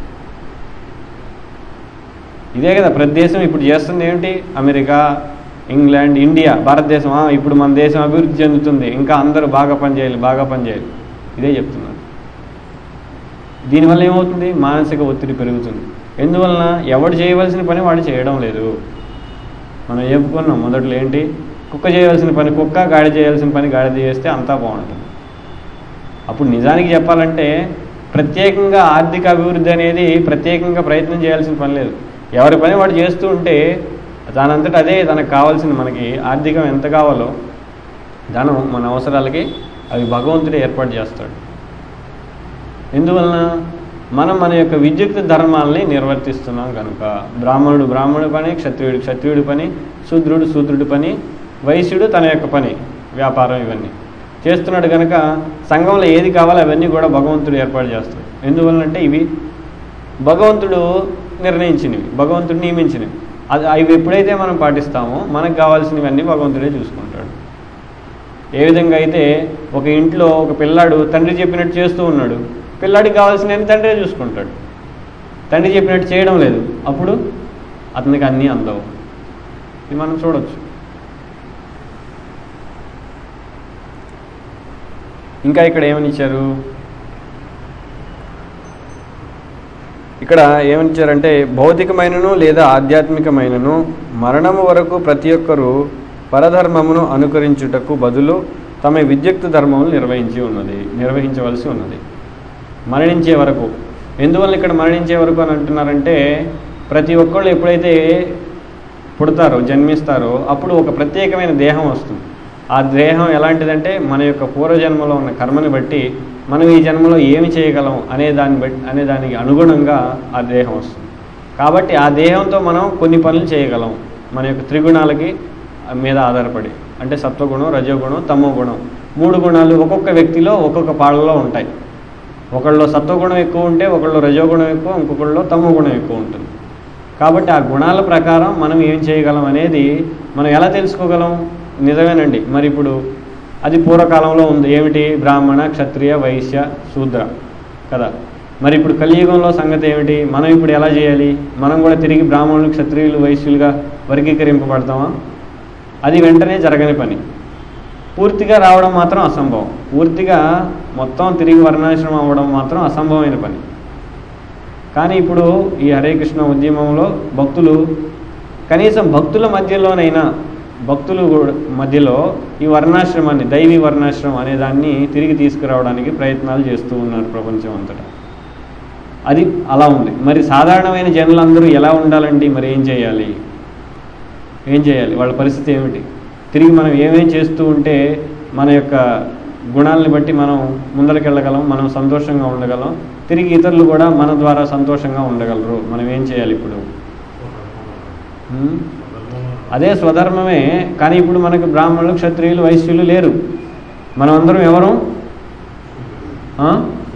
ఇదే కదా ప్రతి దేశం ఇప్పుడు చేస్తుంది ఏమిటి అమెరికా ఇంగ్లాండ్ ఇండియా భారతదేశం "ఆ, ఇప్పుడు మన దేశం అభివృద్ధి చెందుతుంది ఇంకా అందరూ బాగా పనిచేయాలి బాగా పనిచేయాలి ఇదే చెప్తున్నారు దీనివల్ల ఏమవుతుంది మానసిక ఒత్తిడి పెరుగుతుంది ఎందువలన ఎవడు చేయవలసిన పని వాడు చేయడం లేదు మనం చెప్పుకున్నాం మొదట్లో ఏంటి కుక్క చేయవలసిన పని కుక్క గాడి చేయాల్సిన పని గాడిద చేస్తే అంతా బాగుంటుంది అప్పుడు నిజానికి చెప్పాలంటే ప్రత్యేకంగా ఆర్థిక అభివృద్ధి అనేది ప్రత్యేకంగా ప్రయత్నం చేయాల్సిన పని లేదు ఎవరి పని వాడు చేస్తూ ఉంటే దానంతట అదే తనకు కావాల్సిన మనకి ఆర్థికం ఎంత కావాలో ధనం మన అవసరాలకి అవి భగవంతుడే ఏర్పాటు చేస్తాడు ఎందువలన మనం మన యొక్క విద్యుక్త ధర్మాలని నిర్వర్తిస్తున్నాం కనుక బ్రాహ్మణుడు బ్రాహ్మణుడి పని క్షత్రియుడు క్షత్రియుడి పని శూద్రుడు శూద్రుడి పని వైశ్యుడు తన యొక్క పని వ్యాపారం ఇవన్నీ చేస్తున్నాడు కనుక సంఘంలో ఏది కావాలో అవన్నీ కూడా భగవంతుడు ఏర్పాటు చేస్తాడు ఎందువలనంటే ఇవి భగవంతుడు నిర్ణయించినవి భగవంతుడు నియమించినవి అది అవి ఎప్పుడైతే మనం పాటిస్తామో మనకు కావాల్సినవన్నీ భగవంతుడే చూసుకుంటాడు ఏ విధంగా అయితే ఒక ఇంట్లో ఒక పిల్లాడు తండ్రి చెప్పినట్టు చేస్తూ ఉన్నాడు పిల్లాడికి కావాల్సినవి తండ్రే చూసుకుంటాడు తండ్రి చెప్పినట్టు చేయడం లేదు అప్పుడు అతనికి అన్నీ అందవు ఇది మనం చూడొచ్చు ఇంకా ఇక్కడ ఏమని ఇచ్చారు ఇక్కడ ఏమని ఇచ్చారంటే భౌతికమైనను లేదా ఆధ్యాత్మికమైనను మరణము వరకు ప్రతి ఒక్కరూ పరధర్మమును అనుకరించుటకు బదులు తమ విద్యుక్త ధర్మమును నిర్వహించి ఉన్నది నిర్వహించవలసి ఉన్నది మరణించే వరకు ఎందువల్ల ఇక్కడ మరణించే వరకు అని అంటున్నారంటే ప్రతి ఒక్కళ్ళు ఎప్పుడైతే పుడతారో జన్మిస్తారో అప్పుడు ఒక ప్రత్యేకమైన దేహం వస్తుంది ఆ దేహం ఎలాంటిదంటే మన యొక్క పూర్వజన్మలో ఉన్న కర్మని బట్టి మనం ఈ జన్మలో ఏమి చేయగలం అనే దాన్ని బట్టి అనే దానికి అనుగుణంగా ఆ దేహం వస్తుంది కాబట్టి ఆ దేహంతో మనం కొన్ని పనులు చేయగలం మన యొక్క త్రిగుణాలకి మీద ఆధారపడి అంటే సత్వగుణం రజోగుణం తమో గుణం మూడు గుణాలు ఒక్కొక్క వ్యక్తిలో ఒక్కొక్క పాళ్ళలో ఉంటాయి ఒకళ్ళలో సత్వగుణం ఎక్కువ ఉంటే ఒకళ్ళు రజోగుణం ఎక్కువ ఇంకొకళ్ళలో తమో గుణం ఎక్కువ ఉంటుంది కాబట్టి ఆ గుణాల ప్రకారం మనం ఏం చేయగలం అనేది మనం ఎలా తెలుసుకోగలం నిజమేనండి మరి ఇప్పుడు అది పూర్వకాలంలో ఉంది ఏమిటి బ్రాహ్మణ క్షత్రియ వైశ్య శూద్ర కదా మరి ఇప్పుడు కలియుగంలో సంగతి ఏమిటి మనం ఇప్పుడు ఎలా చేయాలి మనం కూడా తిరిగి బ్రాహ్మణులు క్షత్రియులు వైశ్యులుగా వర్గీకరింపబడతామా అది వెంటనే జరగని పని పూర్తిగా రావడం మాత్రం అసంభవం పూర్తిగా మొత్తం తిరిగి వర్ణాశ్రమం అవ్వడం మాత్రం అసంభవమైన పని కానీ ఇప్పుడు ఈ హరే కృష్ణ ఉద్యమంలో భక్తులు కనీసం భక్తుల మధ్యలోనైనా భక్తులు కూడా- మధ్యలో ఈ వర్ణాశ్రమాన్ని దైవీ వర్ణాశ్రమం అనే దాన్ని తిరిగి తీసుకురావడానికి ప్రయత్నాలు చేస్తూ ఉన్నారు ప్రపంచం అంతటా అది అలా ఉంది మరి సాధారణమైన జనులందరూ ఎలా ఉండాలండి మరి ఏం చేయాలి ఏం చేయాలి వాళ్ళ పరిస్థితి ఏమిటి తిరిగి మనం ఏమేం చేస్తూ ఉంటే మన యొక్క గుణాలని బట్టి మనం ముందరకెళ్ళగలం మనం సంతోషంగా ఉండగలం తిరిగి ఇతరులు కూడా మన ద్వారా సంతోషంగా ఉండగలరు మనం ఏం చేయాలి ఇప్పుడు హ్మ్? అదే స్వధర్మమే కానీ ఇప్పుడు మనకి బ్రాహ్మణులు క్షత్రియులు వైశ్యులు లేరు మనం అందరం ఎవరు ఆ?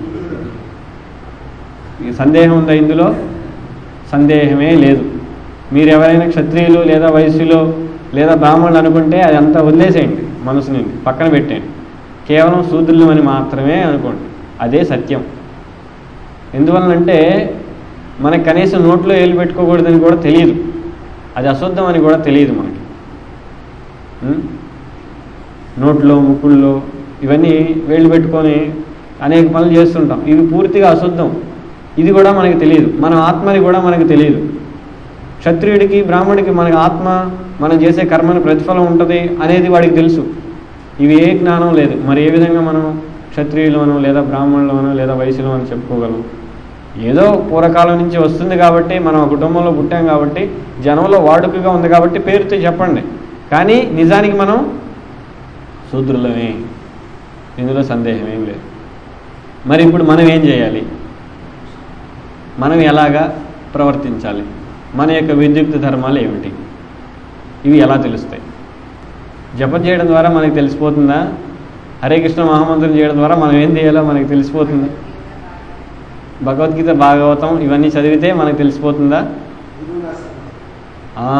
ఈ సందేహం ఉందా ఇందులో సందేహమే లేదు మీరు ఎవరైనా క్షత్రియులు లేదా వైశ్యులు లేదా బ్రాహ్మణులు అనుకుంటే అది అంతా వదిలేసేయండి మనసు నుండి పక్కన పెట్టేయండి కేవలం శూద్రులు అని మాత్రమే అనుకోండి అదే సత్యం ఎందువలనంటే మనకి కనీసం నోట్లో ఏలు పెట్టుకోకూడదని కూడా తెలియదు అది అశుద్ధం అని కూడా తెలియదు మనకి ఉం? నోట్లో ముక్కుల్లో ఇవన్నీ వేళ్ళు పెట్టుకొని అనేక పనులు చేస్తుంటాం ఇవి పూర్తిగా అశుద్ధం ఇది కూడా మనకి తెలియదు మన ఆత్మని కూడా మనకు తెలియదు క్షత్రియుడికి బ్రాహ్మణుడికి మనకి ఆత్మ మనం చేసే కర్మని ప్రతిఫలం ఉంటుంది అనేది వాడికి తెలుసు ఇవి ఏ జ్ఞానం లేదు మరి ఏ విధంగా మనం క్షత్రియులమనో లేదా బ్రాహ్మణులమనో లేదా వైశ్యులం అని చెప్పుకోగలం ఏదో పూర్వకాలం నుంచి వస్తుంది కాబట్టి మనం ఆ కుటుంబంలో పుట్టాం కాబట్టి జనంలో వాడుకగా ఉంది కాబట్టి పేరుతో చెప్పండి కానీ నిజానికి మనం శూద్రులమే ఇందులో సందేహం ఏం లేదు మరి ఇప్పుడు మనం ఏం చేయాలి మనం ఎలాగా ప్రవర్తించాలి మన యొక్క విద్యుక్త ధర్మాలు ఏమిటి ఇవి ఎలా తెలుస్తాయి జపం చేయడం ద్వారా మనకి తెలిసిపోతుందా హరే కృష్ణ మహామంత్రం చేయడం ద్వారా మనం ఏం చేయాలో మనకి తెలిసిపోతుంది భగవద్గీత భాగవతం ఇవన్నీ చదివితే మనకు తెలిసిపోతుందా ఆ,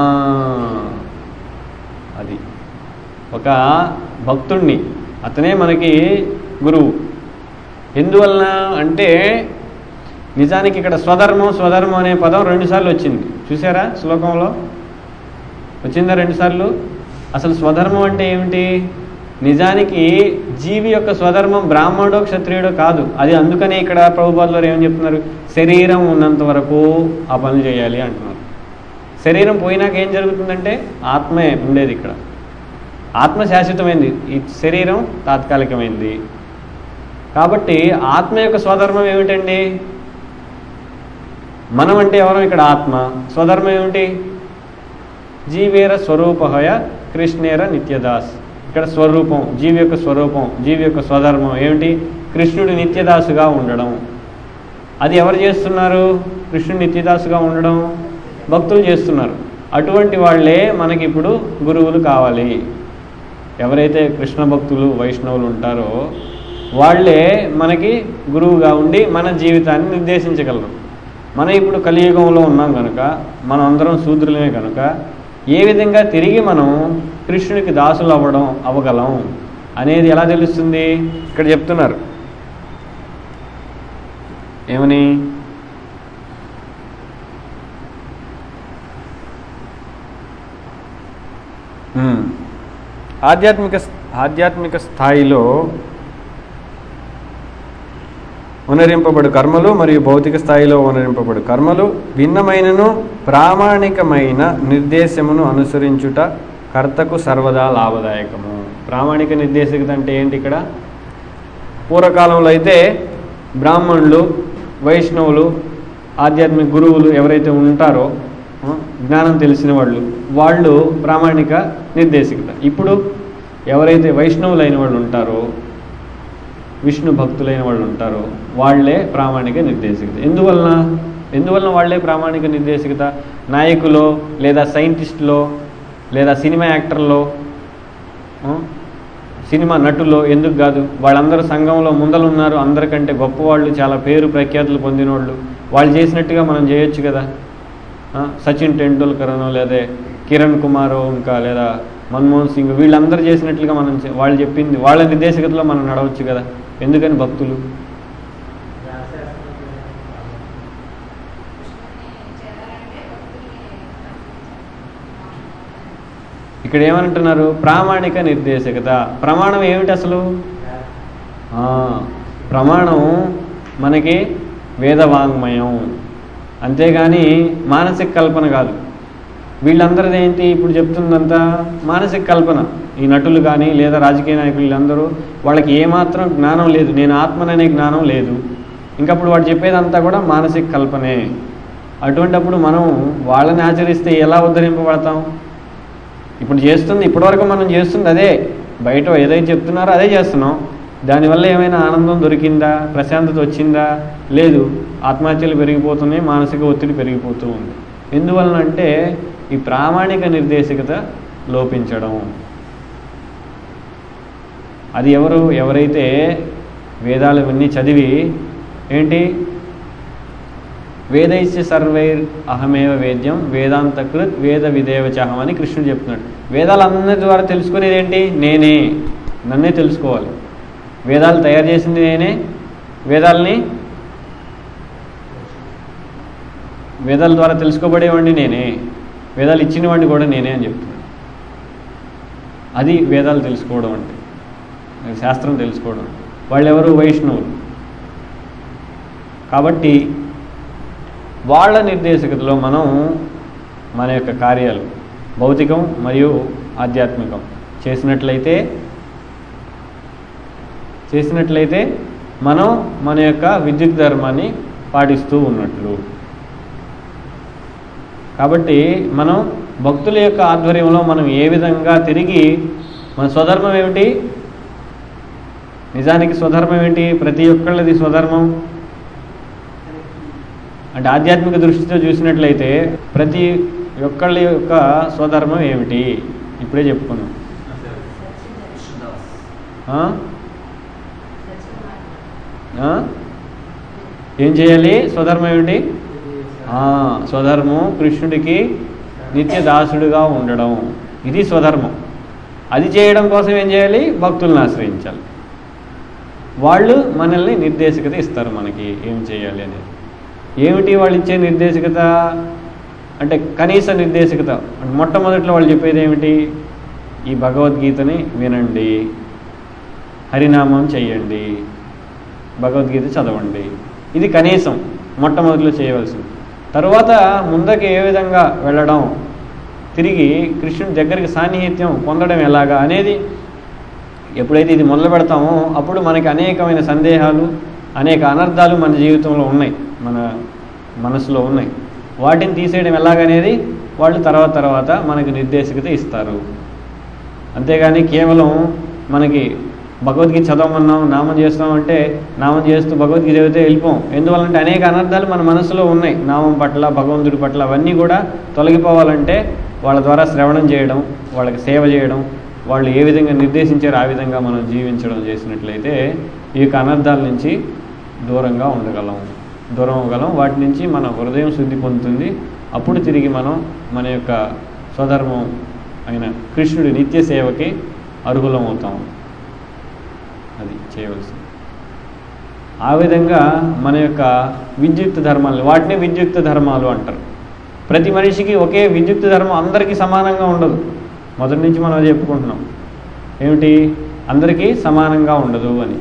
అది ఒక భక్తుణ్ణి అతనే మనకి గురువు ఎందువలన అంటే నిజానికి ఇక్కడ స్వధర్మం స్వధర్మం అనే పదం రెండుసార్లు వచ్చింది చూసారా శ్లోకంలో వచ్చిందా రెండుసార్లు అసలు స్వధర్మం అంటే ఏమిటి నిజానికి జీవి యొక్క స్వధర్మం బ్రాహ్మణుడో క్షత్రియుడో కాదు అది అందుకనే ఇక్కడ ప్రభుపాదులు ఏమని చెప్తున్నారు శరీరం ఉన్నంత వరకు ఆ పనులు చేయాలి అంటున్నారు శరీరం పోయినాక ఏం జరుగుతుందంటే ఆత్మే ఉండేది ఇక్కడ ఆత్మ శాశ్వతమైంది ఈ శరీరం తాత్కాలికమైంది కాబట్టి ఆత్మ యొక్క స్వధర్మం ఏమిటండి మనం అంటే ఎవరం ఇక్కడ ఆత్మ స్వధర్మం ఏమిటి జీవేర స్వరూపహయ కృష్ణేర నిత్యదాస్ ఇక్కడ స్వరూపం జీవి యొక్క స్వరూపం జీవి యొక్క స్వధర్మం ఏమిటి కృష్ణుడు నిత్యదాసుగా ఉండడం అది ఎవరు చేస్తున్నారు కృష్ణుడు నిత్యదాసుగా ఉండడం భక్తులు చేస్తున్నారు అటువంటి వాళ్ళే మనకి ఇప్పుడు గురువులు కావాలి ఎవరైతే కృష్ణ భక్తులు వైష్ణవులు ఉంటారో వాళ్ళే మనకి గురువుగా ఉండి మన జీవితాన్ని నిర్దేశించగలరు మనం ఇప్పుడు కలియుగంలో ఉన్నాం కనుక మనం అందరం శూద్రులమే కనుక ఏ విధంగా తిరిగి మనం కృష్ణునికి దాసులు అవ్వడం అవ్వగలం అనేది ఎలా తెలుస్తుంది ఇక్కడ చెప్తున్నారు ఏమని ఉమ్. ఆధ్యాత్మిక ఆధ్యాత్మిక స్థాయిలో ఉనరింపబడు కర్మలు మరియు భౌతిక స్థాయిలో ఉనరింపబడు కర్మలు భిన్నమైనను ప్రామాణికమైన నిర్దేశమును అనుసరించుట కర్తకు సర్వదా లాభదాయకము ప్రామాణిక నిర్దేశకత అంటే ఏంటి ఇక్కడ పూర్వకాలంలో అయితే బ్రాహ్మణులు వైష్ణవులు ఆధ్యాత్మిక గురువులు ఎవరైతే ఉంటారో ఆ, జ్ఞానం తెలిసిన వాళ్ళు వాళ్ళు ప్రామాణిక నిర్దేశకత ఇప్పుడు ఎవరైతే వైష్ణవులైన వాళ్ళు ఉంటారో విష్ణు భక్తులైన వాళ్ళు ఉంటారో వాళ్ళే ప్రామాణిక నిర్దేశకత ఎందువలన ఎందువలన వాళ్ళే ప్రామాణిక నిర్దేశకత నాయకులో లేదా సైంటిస్టులో లేదా సినిమా యాక్టర్లో ఆ, సినిమా నటుల్లో ఎందుకు కాదు వాళ్ళందరూ సంఘంలో ముందలున్నారు అందరికంటే గొప్పవాళ్ళు చాలా పేరు ప్రఖ్యాతులు పొందిన వాళ్ళు వాళ్ళు చేసినట్టుగా మనం చేయొచ్చు కదా ఆ, సచిన్ టెండూల్కర్ అనో లేదా కిరణ్ కుమారో ఇంకా లేదా మన్మోహన్ సింగ్ వీళ్ళందరూ చేసినట్లుగా మనం చే- వాళ్ళు చెప్పింది వాళ్ళ నిర్దేశకతలో మనం నడవచ్చు కదా ఎందుకని భక్తులు ఇక్కడ ఏమంటున్నారు ప్రామాణిక నిర్దేశకత ప్రమాణం ఏమిటి అసలు ఆ, ప్రమాణం మనకి వేదవాంగ్మయం అంతేగాని మానసిక కల్పన కాదు వీళ్ళందరిది ఏంటి ఇప్పుడు చెప్తుందంతా మానసిక కల్పన ఈ నటులు కానీ లేదా రాజకీయ నాయకులు వీళ్ళందరూ వాళ్ళకి ఏమాత్రం జ్ఞానం లేదు నేను ఆత్మననే జ్ఞానం లేదు ఇంకప్పుడు వాడు చెప్పేదంతా కూడా మానసిక కల్పనే అటువంటప్పుడు మనం వాళ్ళని ఆచరిస్తే ఎలా ఉద్ధరింపబడతాం ఇప్పుడు చేస్తుంది ఇప్పటివరకు మనం చేస్తుంది అదే బయట ఏదైతే చెప్తున్నారో అదే చేస్తున్నాం దానివల్ల ఏమైనా ఆనందం దొరికిందా ప్రశాంతత వచ్చిందా లేదు ఆత్మహత్యలు పెరిగిపోతున్నాయి మానసిక ఒత్తిడి పెరిగిపోతూ ఉంది ఎందువలన అంటే ఈ ప్రామాణిక నిర్దేశకత లోపించడం అది ఎవరు ఎవరైతే వేదాలు ఇవన్నీ చదివి ఏంటి వేదైస్య సర్వైర్ అహమేవ వేద్యం వేదాంతకృత్ వేద విదేవచహం అని కృష్ణుడు చెప్తున్నాడు వేదాలన్నిటి ద్వారా తెలుసుకునేది ఏంటి నేనే నన్నే తెలుసుకోవాలి వేదాలు తయారు చేసింది నేనే వేదాలని వేదాల ద్వారా తెలుసుకోబడేవాడిని నేనే వేదాలు ఇచ్చిన వాడిని కూడా నేనే అని చెప్తున్నాడు అది వేదాలు తెలుసుకోవడం అంటే శాస్త్రం తెలుసుకోవడం వాళ్ళు ఎవరు వైష్ణవులు కాబట్టి వాళ్ళ నిర్దేశకతలో మనం మన యొక్క కార్యాలు భౌతికం మరియు ఆధ్యాత్మికం చేసినట్లయితే చేసినట్లయితే మనం మన యొక్క విద్యుత్ ధర్మాన్ని పాటిస్తూ ఉన్నట్లు కాబట్టి మనం భక్తుల యొక్క ఆధ్వర్యంలో మనం ఏ విధంగా తిరిగి మన స్వధర్మం ఏమిటి నిజానికి స్వధర్మం ఏంటి ప్రతి ఒక్కళ్ళది స్వధర్మం అంటే ఆధ్యాత్మిక దృష్టితో చూసినట్లయితే ప్రతి ఒక్కళ్ళ యొక్క స్వధర్మం ఏమిటి ఇప్పుడే చెప్పుకున్నాం ఆ? ఆ? ఏం చేయాలి స్వధర్మం ఏమిటి ఆ, స్వధర్మం కృష్ణుడికి నిత్య దాసుడుగా ఉండడం ఇది స్వధర్మం అది చేయడం కోసం ఏం చేయాలి భక్తులను ఆశ్రయించాలి వాళ్ళు మనల్ని నిర్దేశకత ఇస్తారు మనకి ఏం చేయాలి అనేది ఏమిటి వాళ్ళు ఇచ్చే నిర్దేశకత అంటే కనీస నిర్దేశకత అంటే మొట్టమొదట్లో వాళ్ళు చెప్పేది ఏమిటి ఈ భగవద్గీతని వినండి హరినామం చెయ్యండి భగవద్గీత చదవండి ఇది కనీసం మొట్టమొదటిలో చేయవలసింది తరువాత ముందకి ఏ విధంగా వెళ్ళడం తిరిగి కృష్ణుడి దగ్గరికి సాన్నిహిత్యం పొందడం ఎలాగా అనేది ఎప్పుడైతే ఇది మొదలు పెడతామో అప్పుడు మనకి అనేకమైన సందేహాలు అనేక అనర్థాలు మన జీవితంలో ఉన్నాయి మన మనసులో ఉన్నాయి వాటిని తీసేయడం ఎలాగనేది వాళ్ళు తర్వాత తర్వాత మనకి నిర్దేశకత ఇస్తారు అంతేగాని కేవలం మనకి భగవద్గీత చదవమన్నాం నామం చేస్తాం అంటే నామం చేస్తూ భగవద్గీత చదివితే వెళ్ళిపోం ఎందువల్లంటే అనేక అనర్థాలు మన మనసులో ఉన్నాయి నామం పట్ల భగవంతుడి పట్ల అవన్నీ కూడా తొలగిపోవాలంటే వాళ్ళ ద్వారా శ్రవణం చేయడం వాళ్ళకి సేవ చేయడం వాళ్ళు ఏ విధంగా నిర్దేశించారో ఆ విధంగా మనం జీవించడం చేసినట్లయితే ఈ యొక్క అనర్థాల నుంచి దూరంగా ఉండగలం దూరం అవ్వగలం వాటి నుంచి మన హృదయం శుద్ధి పొందుతుంది అప్పుడు తిరిగి మనం మన యొక్క స్వధర్మం అయిన కృష్ణుడి నిత్య సేవకి అర్హులం అవుతాం అది చేయవలసింది ఆ విధంగా మన యొక్క విద్యుక్త ధర్మాలు వాటిని విద్యుక్త ధర్మాలు అంటారు ప్రతి మనిషికి ఒకే విద్యుక్త ధర్మం అందరికీ సమానంగా ఉండదు మొదటి నుంచి మనం అది చెప్పుకుంటున్నాం ఏమిటి అందరికీ సమానంగా ఉండదు అని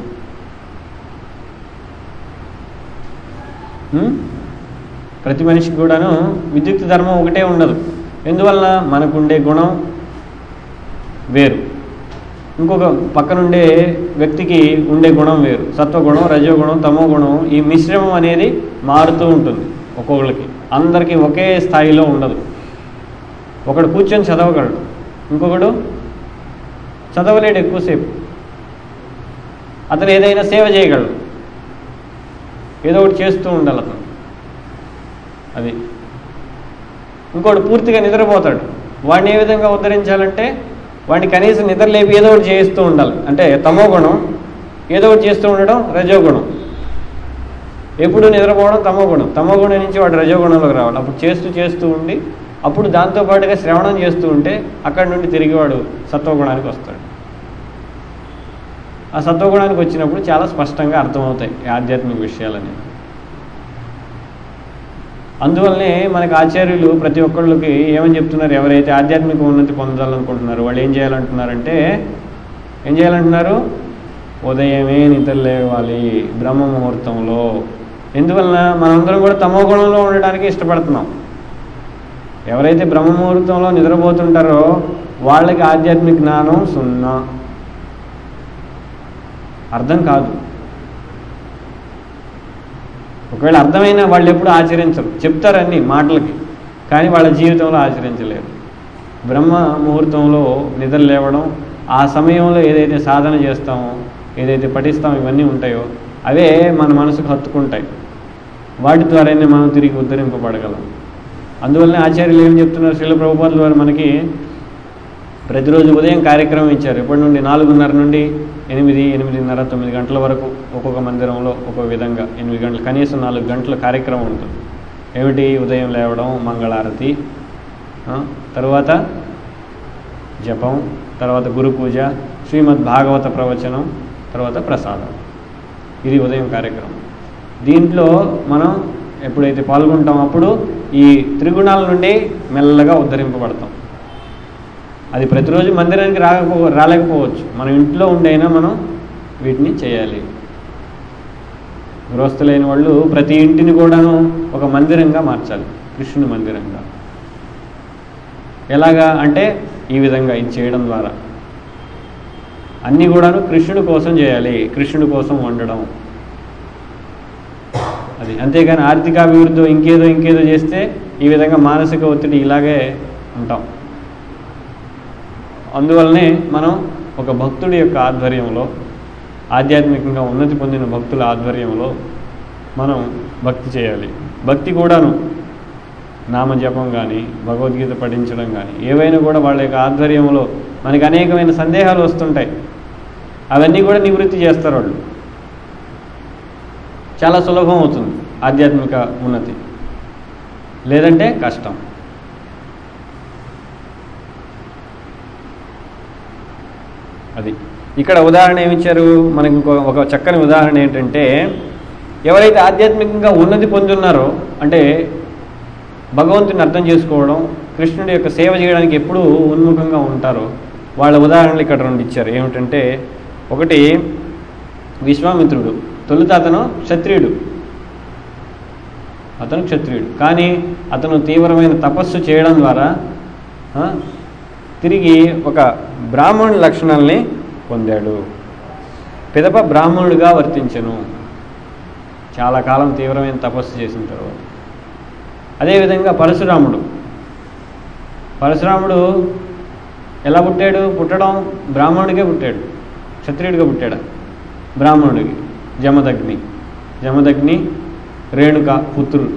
ఉం? ప్రతి మనిషికి కూడాను విద్యుక్త ధర్మం ఒకటే ఉండదు ఎందువలన మనకుండే గుణం వేరు ఇంకొక పక్కనుండే వ్యక్తికి ఉండే గుణం వేరు సత్వగుణం రజోగుణం తమో గుణం ఈ మిశ్రమం అనేది మారుతూ ఉంటుంది ఒక్కొక్కరికి అందరికీ ఒకే స్థాయిలో ఉండదు ఒకడు కూర్చొని చదవగలడు ఇంకొకడు చదవలేడు ఎక్కువసేపు అతను ఏదైనా సేవ చేయగలడు ఏదో ఒకటి చేస్తూ ఉండాలి అతను అది ఇంకోటి పూర్తిగా నిద్రపోతాడు వాడిని ఏ విధంగా ఉద్ధరించాలంటే వాడిని కనీసం నిద్ర లేపి ఏదో ఒకటి చేస్తూ ఉండాలి అంటే తమో గుణం ఏదో ఒకటి చేస్తూ ఉండడం రజోగుణం ఎప్పుడు నిద్రపోవడం తమో గుణం తమో గుణం నుంచి వాడు రజోగుణంలోకి రావాలి అప్పుడు చేస్తూ చేస్తూ ఉండి అప్పుడు దాంతోపాటుగా శ్రవణం చేస్తూ ఉంటే అక్కడి నుండి తిరిగి వాడు సత్వగుణానికి వస్తాడు ఆ సత్వగుణానికి వచ్చినప్పుడు చాలా స్పష్టంగా అర్థమవుతాయి ఈ ఆధ్యాత్మిక విషయాలని అందువల్లనే మనకి ఆచార్యులు ప్రతి ఒక్కళ్ళకి ఏమని చెప్తున్నారు ఎవరైతే ఆధ్యాత్మిక ఉన్నతి పొందాలనుకుంటున్నారు వాళ్ళు ఏం చేయాలంటున్నారంటే ఏం చేయాలంటున్నారు ఉదయమే నిద్ర లేవాలి బ్రహ్మ ముహూర్తంలో ఎందువలన మనందరం కూడా తమో గుణంలో ఉండడానికి ఇష్టపడుతున్నాం ఎవరైతే బ్రహ్మముహూర్తంలో నిద్రపోతుంటారో వాళ్ళకి ఆధ్యాత్మిక జ్ఞానం సున్నా అర్థం కాదు ఒకవేళ అర్థమైనా వాళ్ళు ఎప్పుడు ఆచరించరు చెప్తారు అన్ని మాటలకి కానీ వాళ్ళ జీవితంలో ఆచరించలేరు బ్రహ్మ ముహూర్తంలో నిద్ర లేవడం ఆ సమయంలో ఏదైతే సాధన చేస్తామో ఏదైతే పఠిస్తామో ఇవన్నీ ఉంటాయో అవే మన మనసుకు హత్తుకుంటాయి వాటి ద్వారానే మనం తిరిగి ఉద్ధరింపబడగలం అందువల్లనే ఆచార్యులు ఏం చెప్తున్నారు శిల ప్రభుపాదుల వారు మనకి ప్రతిరోజు ఉదయం కార్యక్రమం ఇచ్చారు ఎప్పటి నుండి నాలుగున్నర నుండి ఎనిమిది ఎనిమిదిన్నర తొమ్మిది గంటల వరకు ఒక్కొక్క మందిరంలో ఒక్కొక్క విధంగా ఎనిమిది గంటలు కనీసం నాలుగు గంటల కార్యక్రమం ఉంటుంది ఏమిటి ఉదయం లేవడం మంగళారతి ఆ, తరువాత జపం తర్వాత గురు పూజ శ్రీమద్ భాగవత ప్రవచనం తర్వాత ప్రసాదం ఇది ఉదయం కార్యక్రమం దీంట్లో మనం ఎప్పుడైతే పాల్గొంటాం అప్పుడు ఈ త్రిగుణాల నుండి మెల్లగా ఉద్ధరింపబడతాం అది ప్రతిరోజు మందిరానికి రాకపో రాలేకపోవచ్చు మన ఇంట్లో ఉండైనా మనం వీటిని చేయాలి గృహస్థులైన వాళ్ళు ప్రతి ఇంటిని కూడాను ఒక మందిరంగా మార్చాలి కృష్ణుని మందిరంగా ఎలాగా అంటే ఈ విధంగా ఇది చేయడం ద్వారా అన్నీ కూడాను కృష్ణుడి కోసం చేయాలి కృష్ణుడి కోసం వండడం అది అంతేగాని ఆర్థికాభివృద్ధి ఇంకేదో ఇంకేదో చేస్తే ఈ విధంగా మానసిక ఒత్తిడి ఇలాగే ఉంటాం అందువల్లనే మనం ఒక భక్తుడి యొక్క ఆధ్వర్యంలో ఆధ్యాత్మికంగా ఉన్నతి పొందిన భక్తుల ఆధ్వర్యంలో మనం భక్తి చేయాలి భక్తి కూడాను నామజపం కానీ భగవద్గీత పఠించడం కానీ ఏవైనా కూడా వాళ్ళ యొక్క ఆధ్వర్యంలో మనకి అనేకమైన సందేహాలు వస్తుంటాయి అవన్నీ కూడా నివృత్తి చేస్తారు వాళ్ళు చాలా సులభం అవుతుంది ఆధ్యాత్మిక ఉన్నతి లేదంటే కష్టం అది ఇక్కడ ఉదాహరణ ఏమిచ్చారు మనకి ఇంకో ఒక చక్కని ఉదాహరణ ఏంటంటే ఎవరైతే ఆధ్యాత్మికంగా ఉన్నతి పొందున్నారో అంటే భగవంతుని అర్థం చేసుకోవడం కృష్ణుడి యొక్క సేవ చేయడానికి ఎప్పుడూ ఉన్ముఖంగా ఉంటారో వాళ్ళ ఉదాహరణలు ఇక్కడ రెండు ఇచ్చారు ఏమిటంటే ఒకటి విశ్వామిత్రుడు తొలుత అతను క్షత్రియుడు అతను క్షత్రియుడు కానీ అతను తీవ్రమైన తపస్సు చేయడం ద్వారా ఆ, తిరిగి ఒక బ్రాహ్మణుడి లక్షణాలని పొందాడు పిదప బ్రాహ్మణుడిగా వర్తించెను చాలా కాలం తీవ్రమైన తపస్సు చేసిన తర్వాత అదేవిధంగా పరశురాముడు పరశురాముడు ఎలా పుట్టాడు పుట్టడం బ్రాహ్మణుడికే పుట్టాడు క్షత్రియుడిగా పుట్టాడు బ్రాహ్మణుడికి జమదగ్ని జమదగ్ని రేణుక పుత్రుడు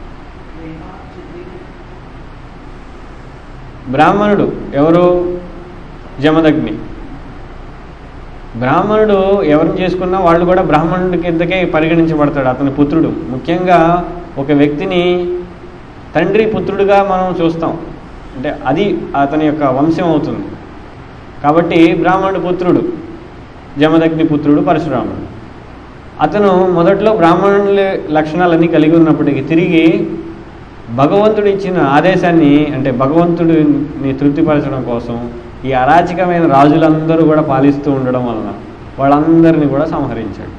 బ్రాహ్మణుడు ఎవరు జమదగ్ని బ్రాహ్మణుడు ఎవరిని చేసుకున్నా వాళ్ళు కూడా బ్రాహ్మణుడి కిందకే పరిగణించబడతాడు అతని పుత్రుడు ముఖ్యంగా ఒక వ్యక్తిని తండ్రి పుత్రుడిగా మనం చూస్తాం అంటే అది అతని యొక్క వంశం అవుతుంది కాబట్టి బ్రాహ్మణుడి పుత్రుడు జమదగ్ని పుత్రుడు పరశురాముడు అతను మొదట్లో బ్రాహ్మణుల లక్షణాలన్నీ కలిగి ఉన్నప్పటికీ తిరిగి భగవంతుడు ఇచ్చిన ఆదేశాన్ని అంటే భగవంతుడిని తృప్తిపరచడం కోసం ఈ అరాచకమైన రాజులందరూ కూడా పాలిస్తూ ఉండడం వలన వాళ్ళందరినీ కూడా సంహరించాడు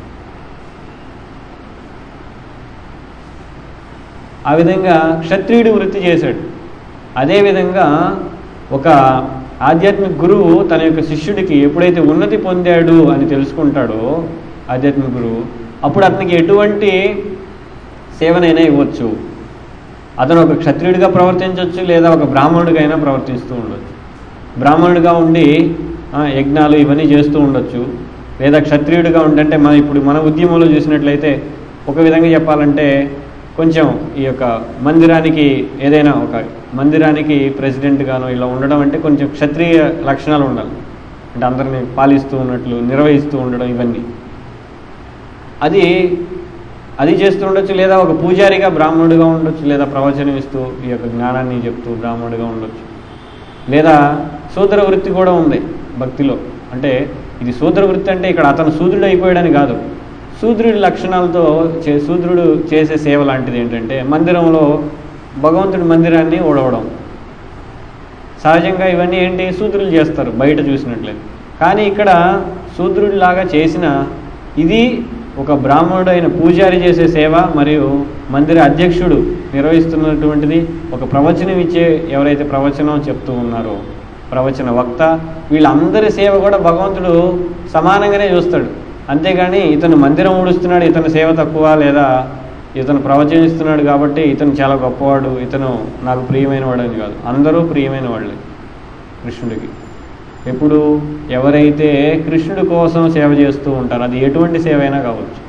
ఆ విధంగా క్షత్రియుడి వృత్తి చేశాడు అదేవిధంగా ఒక ఆధ్యాత్మిక గురువు తన యొక్క శిష్యుడికి ఎప్పుడైతే ఉన్నతి పొందాడు అని తెలుసుకుంటాడో ఆధ్యాత్మిక గురువు అప్పుడు అతనికి ఎటువంటి సేవనైనా ఇవ్వచ్చు అతను ఒక క్షత్రియుడిగా ప్రవర్తించవచ్చు లేదా ఒక బ్రాహ్మణుడిగా అయినా ప్రవర్తిస్తూ ఉండొచ్చు బ్రాహ్మణుడిగా ఉండి ఆ, యజ్ఞాలు ఇవన్నీ చేస్తూ ఉండొచ్చు లేదా క్షత్రియుడిగా ఉండంటే మన ఇప్పుడు మన ఉద్యమంలో చూసినట్లయితే ఒక విధంగా చెప్పాలంటే కొంచెం ఈ యొక్క మందిరానికి ఏదైనా ఒక మందిరానికి ప్రెసిడెంట్ గానో ఇలా ఉండడం అంటే కొంచెం క్షత్రియ లక్షణాలు ఉండాలి అంటే అందరిని పాలిస్తూ ఉన్నట్లు నిర్వహిస్తూ ఉండడం ఇవన్నీ అది అది చేస్తూ ఉండొచ్చు లేదా ఒక పూజారిగా బ్రాహ్మణుడిగా ఉండొచ్చు లేదా ప్రవచనం ఇస్తూ ఈ యొక్క జ్ఞానాన్ని చెప్తూ బ్రాహ్మణుడిగా ఉండొచ్చు లేదా శూద్ర వృత్తి కూడా ఉంది భక్తిలో అంటే ఇది శూద్ర వృత్తి అంటే ఇక్కడ అతను శూద్రుడు అయిపోయాడని కాదు శూద్రుడి లక్షణాలతో చే శూద్రుడు చేసే సేవ లాంటిది ఏంటంటే మందిరంలో భగవంతుడి మందిరాన్ని ఓడవడం సహజంగా ఇవన్నీ ఏంటి శూద్రులు చేస్తారు బయట చూసినట్లయితే కానీ ఇక్కడ శూద్రుడిలాగా చేసిన ఇది ఒక బ్రాహ్మణుడు అయిన పూజారి చేసే సేవ మరియు మందిర అధ్యక్షుడు నిర్వహిస్తున్నటువంటిది ఒక ప్రవచనం ఇచ్చే ఎవరైతే ప్రవచనం చెప్తూ ఉన్నారో ప్రవచన వక్త వీళ్ళందరి సేవ కూడా భగవంతుడు సమానంగానే చూస్తాడు అంతేగాని ఇతను మందిరం ఊడుస్తున్నాడు ఇతని సేవ తక్కువ లేదా ఇతను ప్రవచనిస్తున్నాడు కాబట్టి ఇతను చాలా గొప్పవాడు ఇతను నాకు ప్రియమైన వాడు అని కాదు అందరూ ప్రియమైన వాళ్ళే కృష్ణుడికి ఎప్పుడు ఎవరైతే కృష్ణుడి కోసం సేవ చేస్తూ ఉంటారో అది ఎటువంటి సేవ అయినా కావచ్చు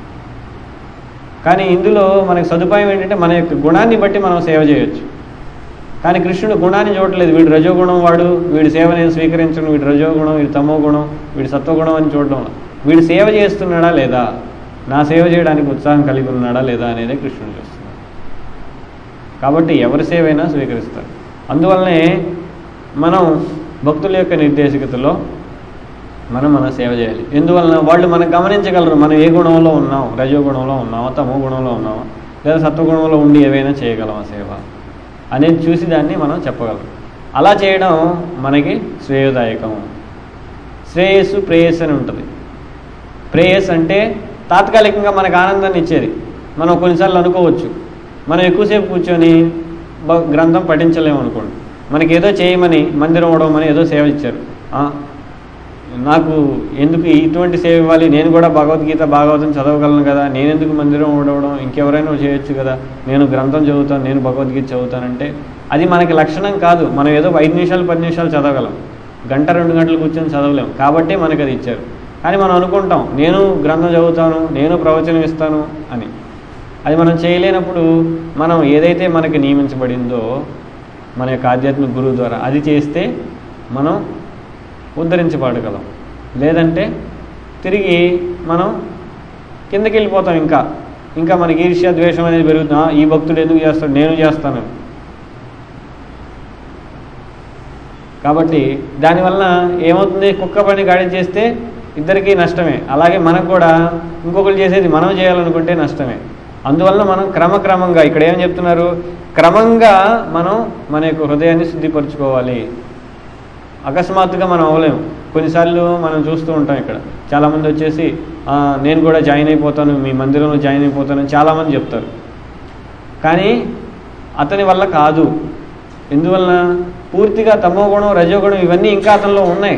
కానీ ఇందులో మనకి సదుపాయం ఏంటంటే మన యొక్క గుణాన్ని బట్టి మనం సేవ చేయొచ్చు కానీ కృష్ణుడు గుణాన్ని చూడట్లేదు వీడు రజోగుణం వాడు వీడి సేవ నేను స్వీకరించను వీడి రజోగుణం వీడి తమో గుణం వీడి సత్వగుణం అని చూడడం వీడు సేవ చేస్తున్నాడా లేదా నా సేవ చేయడానికి ఉత్సాహం కలిగి ఉన్నాడా లేదా అనేది కృష్ణుడు చూస్తున్నాడు కాబట్టి ఎవరి సేవ అయినా స్వీకరిస్తారు అందువల్లనే మనం భక్తుల యొక్క నిర్దేశకతలో మనం మన సేవ చేయాలి ఎందువలన వాళ్ళు మనం గమనించగలరు మనం ఏ గుణంలో ఉన్నాం రజో గుణంలో ఉన్నామా తమో గుణంలో ఉన్నామా లేదా సత్వగుణంలో ఉండి ఏవైనా చేయగలమా సేవ అనేది చూసి దాన్ని మనం చెప్పగలం అలా చేయడం మనకి శ్రేయోదాయకం శ్రేయస్సు ప్రేయస్ అని ఉంటుంది ప్రేయస్ అంటే తాత్కాలికంగా మనకు ఆనందాన్ని ఇచ్చేది మనం కొన్నిసార్లు అనుకోవచ్చు మనం ఎక్కువసేపు కూర్చొని బ- గ్రంథం పఠించలేము అనుకోండి మనకి ఏదో చేయమని మందిరం అవడమని ఏదో సేవ ఇచ్చారు ఆ, నాకు ఎందుకు ఇటువంటి సేవ ఇవ్వాలి నేను కూడా భగవద్గీత భాగవతం చదవగలను కదా నేను ఎందుకు మందిరం ఓడవడం ఇంకెవరైనా చేయొచ్చు కదా నేను గ్రంథం చదువుతాను నేను భగవద్గీత చదువుతానంటే అది మనకి లక్షణం కాదు మనం ఏదో ఐదు నిమిషాలు పది నిమిషాలు చదవగలం గంట రెండు గంటలు కూర్చొని చదవలేం కాబట్టి మనకు అది ఇచ్చారు కానీ మనం అనుకుంటాం నేను గ్రంథం చదువుతాను నేను ప్రవచనం ఇస్తాను అని అది మనం చేయలేనప్పుడు మనం ఏదైతే మనకి నియమించబడిందో మన యొక్క ఆధ్యాత్మిక గురువు ద్వారా అది చేస్తే మనం ఉద్ధరించబడగలం లేదంటే తిరిగి మనం కిందకి వెళ్ళిపోతాం ఇంకా ఇంకా మనకి ఈర్ష్య ద్వేషం అనేది పెరుగుతుంది "ఆ, ఈ భక్తుడు ఎందుకు చేస్తాడు నేను చేస్తాను కాబట్టి దానివల్ల ఏమవుతుంది కుక్క పని గాడి చేస్తే ఇద్దరికీ నష్టమే అలాగే మనకు కూడా ఇంకొకరు చేసేది మనం చేయాలనుకుంటే నష్టమే అందువల్ల మనం క్రమక్రమంగా ఇక్కడ ఏం చెప్తున్నారు క్రమంగా మనం మన యొక్క హృదయాన్ని శుద్ధిపరచుకోవాలి అకస్మాత్తుగా మనం అవ్వలేము కొన్నిసార్లు మనం చూస్తూ ఉంటాం ఇక్కడ చాలామంది వచ్చేసి "ఆ, నేను కూడా జాయిన్ అయిపోతాను మీ మందిరంలో జాయిన్ అయిపోతాను అని చాలామంది చెప్తారు కానీ అతని వల్ల కాదు ఎందువలన పూర్తిగా తమో గుణం రజోగుణం ఇవన్నీ ఇంకా అతనిలో ఉన్నాయి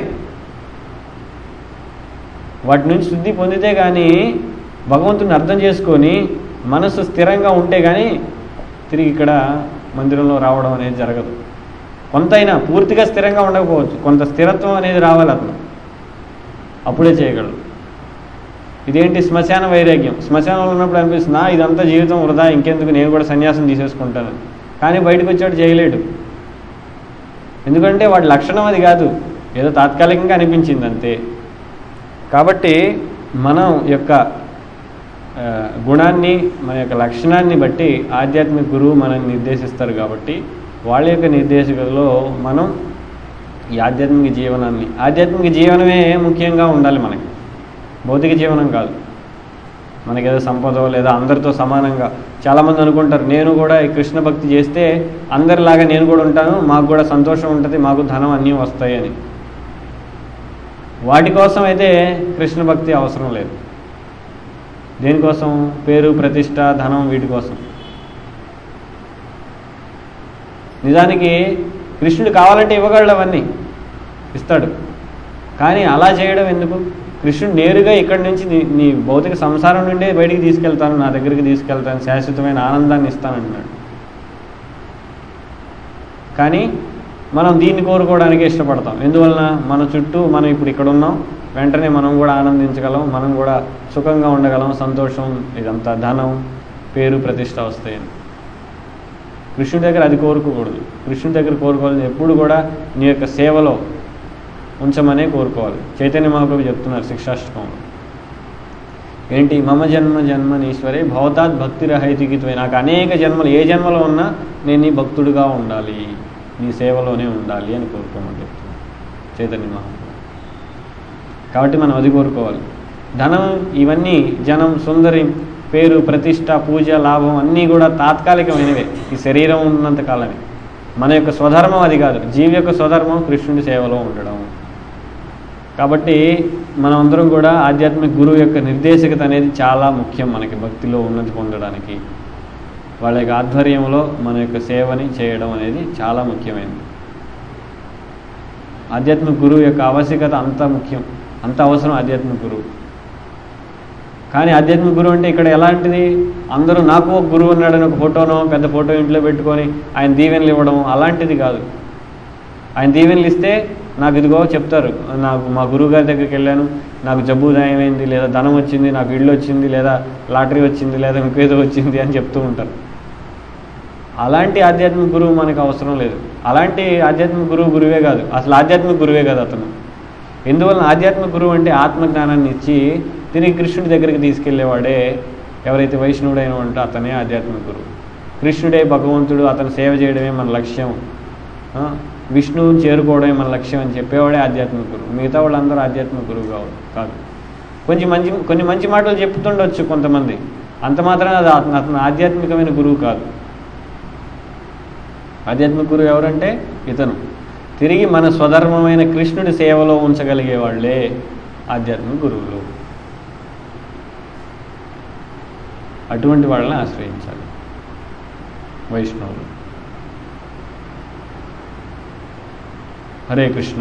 వాటి నుంచి శుద్ధి పొందితే కానీ భగవంతుని అర్థం చేసుకొని మనసు స్థిరంగా ఉంటే కానీ తిరిగి ఇక్కడ మందిరంలో రావడం అనేది జరగదు కొంతైనా పూర్తిగా స్థిరంగా ఉండకపోవచ్చు కొంత స్థిరత్వం అనేది రావాలి అతను అప్పుడే చేయగలడు ఇదేంటి శ్మశాన వైరాగ్యం శ్మశానంలో ఉన్నప్పుడు అనిపిస్తుంది "నా, ఇదంతా జీవితం వృధా ఇంకెందుకు నేను కూడా సన్యాసం తీసేసుకుంటాను కానీ బయటకు వచ్చాడు చేయలేడు ఎందుకంటే వాడి లక్షణం అది కాదు ఏదో తాత్కాలికంగా అనిపించింది అంతే కాబట్టి మనం యొక్క ఆ, గుణాన్ని మన యొక్క లక్షణాన్ని బట్టి ఆధ్యాత్మిక గురువు మనల్ని నిర్దేశిస్తారు కాబట్టి వాళ్ళ యొక్క నిర్దేశకలో మనం ఈ ఆధ్యాత్మిక జీవనాన్ని ఆధ్యాత్మిక జీవనమే ముఖ్యంగా ఉండాలి మనకి భౌతిక జీవనం కాదు మనకి ఏదో సంపద లేదా అందరితో సమానంగా చాలామంది అనుకుంటారు నేను కూడా ఈ కృష్ణ భక్తి చేస్తే అందరిలాగా నేను కూడా ఉంటాను మాకు కూడా సంతోషం ఉంటుంది మాకు ధనం అన్నీ వస్తాయి అని వాటి కోసం అయితే కృష్ణ భక్తి అవసరం లేదు దేనికోసం పేరు ప్రతిష్ట ధనం వీటి కోసం నిజానికి కృష్ణుడు కావాలంటే ఇవ్వగలడు అవన్నీ ఇస్తాడు కానీ అలా చేయడం ఎందుకు కృష్ణుడు నేరుగా ఇక్కడి నుంచి నీ నీ భౌతిక సంసారం నుండే బయటికి తీసుకెళ్తాను నా దగ్గరికి తీసుకెళ్తాను శాశ్వతమైన ఆనందాన్ని ఇస్తానంటున్నాడు కానీ మనం దీన్ని కోరుకోవడానికి ఇష్టపడతాం ఎందువలన మన చుట్టూ మనం ఇప్పుడు ఇక్కడ ఉన్నాం వెంటనే మనం కూడా ఆనందించగలం మనం కూడా సుఖంగా ఉండగలం సంతోషం ఇదంతా ధనం పేరు ప్రతిష్ట వస్తాయని కృష్ణుడి దగ్గర అది కోరుకోకూడదు కృష్ణుడి దగ్గర కోరుకోవాలి ఎప్పుడు కూడా నీ యొక్క సేవలో ఉంచమనే కోరుకోవాలి చైతన్య మహాప్రభు చెప్తున్నారు శిక్షాష్టకంలో ఏంటి మమ జన్మ జన్మనీశ్వరే భవతాత్ భక్తి రహితికిత్వే నాకు అనేక జన్మలు ఏ జన్మలో ఉన్నా నేను నీ భక్తుడిగా ఉండాలి నీ సేవలోనే ఉండాలి అని కోరుకోమని చెప్తున్నాను చైతన్య మహాప్రభు కాబట్టి మనం అది కోరుకోవాలి ధనం ఇవన్నీ జనం సుందరి పేరు ప్రతిష్ట పూజ లాభం అన్నీ కూడా తాత్కాలికమైనవే ఈ శరీరం ఉన్నంత కాలమే మన యొక్క స్వధర్మం అది కాదు జీవి యొక్క స్వధర్మం కృష్ణుడి సేవలో ఉండడం కాబట్టి మనం అందరం కూడా ఆధ్యాత్మిక గురువు యొక్క నిర్దేశకత అనేది చాలా ముఖ్యం మనకి భక్తిలో ఉన్నతి పొందడానికి వాళ్ళ యొక్క ఆధ్వర్యంలో మన యొక్క సేవని చేయడం అనేది చాలా ముఖ్యమైనది ఆధ్యాత్మిక గురువు యొక్క ఆవశ్యకత అంత ముఖ్యం అంత అవసరం ఆధ్యాత్మిక గురువు కానీ ఆధ్యాత్మిక గురువు అంటే ఇక్కడ ఎలాంటిది అందరూ నాకు ఒక గురువు ఉన్నాడని ఒక ఫోటోనో పెద్ద ఫోటో ఇంట్లో పెట్టుకొని ఆయన దీవెనలు ఇవ్వడం అలాంటిది కాదు ఆయన దీవెనలు ఇస్తే నాకు ఇదిగో చెప్తారు నాకు మా గురువు గారి దగ్గరికి వెళ్ళాను నాకు జబ్బు నయమైంది లేదా ధనం వచ్చింది నాకు ఇల్లు వచ్చింది లేదా లాటరీ వచ్చింది లేదా ఇంకేదో వచ్చింది అని చెప్తూ ఉంటారు అలాంటి ఆధ్యాత్మిక గురువు మనకు అవసరం లేదు అలాంటి ఆధ్యాత్మిక గురువు గురువే కాదు అసలు ఆధ్యాత్మిక గురువే కాదు అతను ఎందువలన ఆధ్యాత్మిక గురువు అంటే ఆత్మజ్ఞానాన్ని ఇచ్చి తిరిగి కృష్ణుడి దగ్గరికి తీసుకెళ్లేవాడే ఎవరైతే వైష్ణవుడైన ఉంటే అతనే ఆధ్యాత్మిక గురువు కృష్ణుడే భగవంతుడు అతను సేవ చేయడమే మన లక్ష్యం ఆ, విష్ణువుని చేరుకోవడమే మన లక్ష్యం అని చెప్పేవాడే ఆధ్యాత్మిక గురువు మిగతా వాళ్ళందరూ ఆధ్యాత్మిక గురువు కావు కాదు కొంచెం మంచి కొన్ని మంచి మాటలు చెప్తుండొచ్చు కొంతమంది అంత మాత్రమే అది అతను అతను ఆధ్యాత్మికమైన గురువు కాదు ఆధ్యాత్మిక గురువు ఎవరంటే ఇతను తిరిగి మన స్వధర్మమైన కృష్ణుడి సేవలో ఉంచగలిగే వాళ్ళే ఆధ్యాత్మిక గురువులు అటువంటి వాళ్ళని ఆశ్రయించాలి వైష్ణవులు హరే కృష్ణ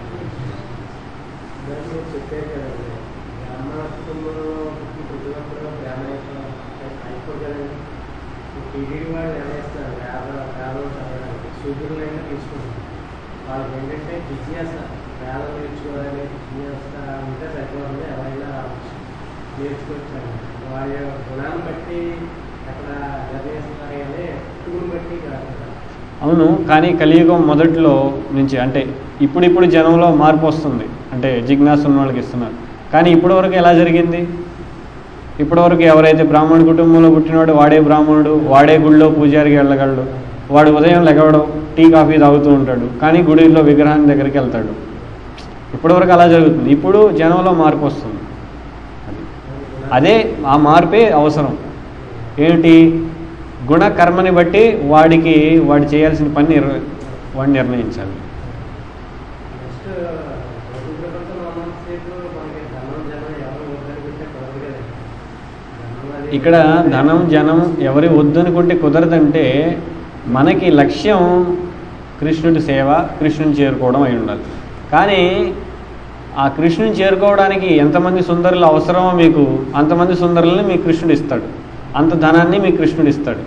మీరు చెప్పారు కదండి బ్రాహ్మణత్వంలో పుట్టినప్పుడు బ్రాహ్మణ అయిపోగలండి టీడీడీ వాళ్ళు ఎలా చేస్తారు వేద వేదం చదవడానికి శూద్రులైనా తీసుకుంటారు వాళ్ళకి ఏంటంటే జిజ్ఞాస వేదం నేర్చుకోవాలని జిజ్ఞాస ఉంటే సరిపోతుంది ఎవరైనా నేర్చుకోవచ్చాను వాళ్ళ గుణాన్ని బట్టి అక్కడ నిర్ణయిస్తారు కానీ పుట్టుకుని బట్టి కాదు కదా. అవును కానీ కలియుగం మొదట్లో నుంచి అంటే ఇప్పుడిప్పుడు జనంలో మార్పు వస్తుంది అంటే జిజ్ఞాస ఉన్న వాళ్ళకి ఇస్తున్నారు కానీ ఇప్పటివరకు ఎలా జరిగింది ఇప్పటివరకు ఎవరైతే బ్రాహ్మణ కుటుంబంలో పుట్టినవాడు వాడే బ్రాహ్మణుడు వాడే గుడిలో పూజారికి వెళ్ళగలడు వాడు ఉదయం లెగవడం టీ కాఫీ తాగుతూ ఉంటాడు కానీ గుడిలో విగ్రహాన్ని దగ్గరికి వెళ్తాడు ఇప్పటివరకు అలా జరుగుతుంది ఇప్పుడు జనంలో మార్పు వస్తుంది అది అదే ఆ మార్పే అవసరం ఏమిటి గుణ కర్మని బట్టి వాడికి వాడు చేయాల్సిన పని నిర్ వాడు నిర్ణయించాలి నెక్స్ట్ భౌతిక ప్రపంచంలో ఉన్నంతసేపు మనకి ధనం జనం ఎవరు వద్దనుకుంటే కుదరదు కదండి ధనం అది- ఇక్కడ ధనం జనం ఎవరి వద్దనుకుంటే కుదరదంటే మనకి లక్ష్యం కృష్ణుడి సేవ కృష్ణుని చేరుకోవడం అయి ఉండాలి కానీ ఆ కృష్ణుని చేరుకోవడానికి ఎంతమంది సుందరులు అవసరమో మీకు అంతమంది సుందరులని మీకు కృష్ణుడు ఇస్తాడు అంత ధనాన్ని మీకు కృష్ణుడు ఇస్తాడు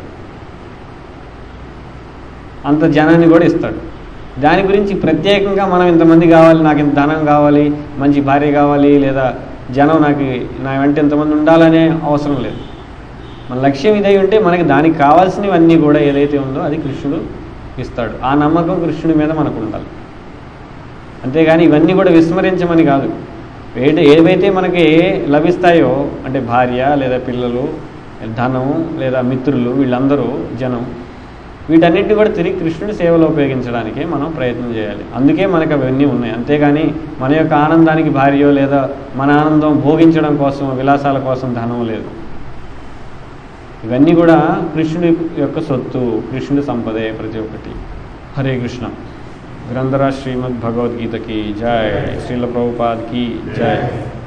అంత జనాన్ని కూడా ఇస్తాడు దాని గురించి ప్రత్యేకంగా మనం ఇంతమంది కావాలి నాకు ఇంత ధనం కావాలి మంచి భార్య కావాలి లేదా జనం నాకు నా వెంట ఇంతమంది ఉండాలనే అవసరం లేదు మన లక్ష్యం ఇదై ఉంటే మనకి దానికి కావాల్సినవన్నీ కూడా ఏదైతే ఉందో అది కృష్ణుడు ఇస్తాడు ఆ నమ్మకం కృష్ణుడి మీద మనకు ఉండాలి అంతేగాని ఇవన్నీ కూడా విస్మరించమని కాదు ఏది ఏవైతే మనకి లభిస్తాయో అంటే భార్య లేదా పిల్లలు ధనం లేదా మిత్రులు వీళ్ళందరూ జనం వీటన్నిటిని కూడా తిరిగి కృష్ణుడి సేవలో ఉపయోగించడానికే మనం ప్రయత్నం చేయాలి అందుకే మనకు అవన్నీ ఉన్నాయి అంతేగాని మన యొక్క ఆనందానికి భార్యో లేదా మన ఆనందం భోగించడం కోసం విలాసాల కోసం ధనం లేదు ఇవన్నీ కూడా కృష్ణుడి యొక్క సొత్తు కృష్ణుడి సంపదే ప్రతి ఒక్కటి హరే కృష్ణ గ్రంథరాజ్ శ్రీమద్ భగవద్గీతకి జై శ్రీల ప్రభుపాద్ కి జై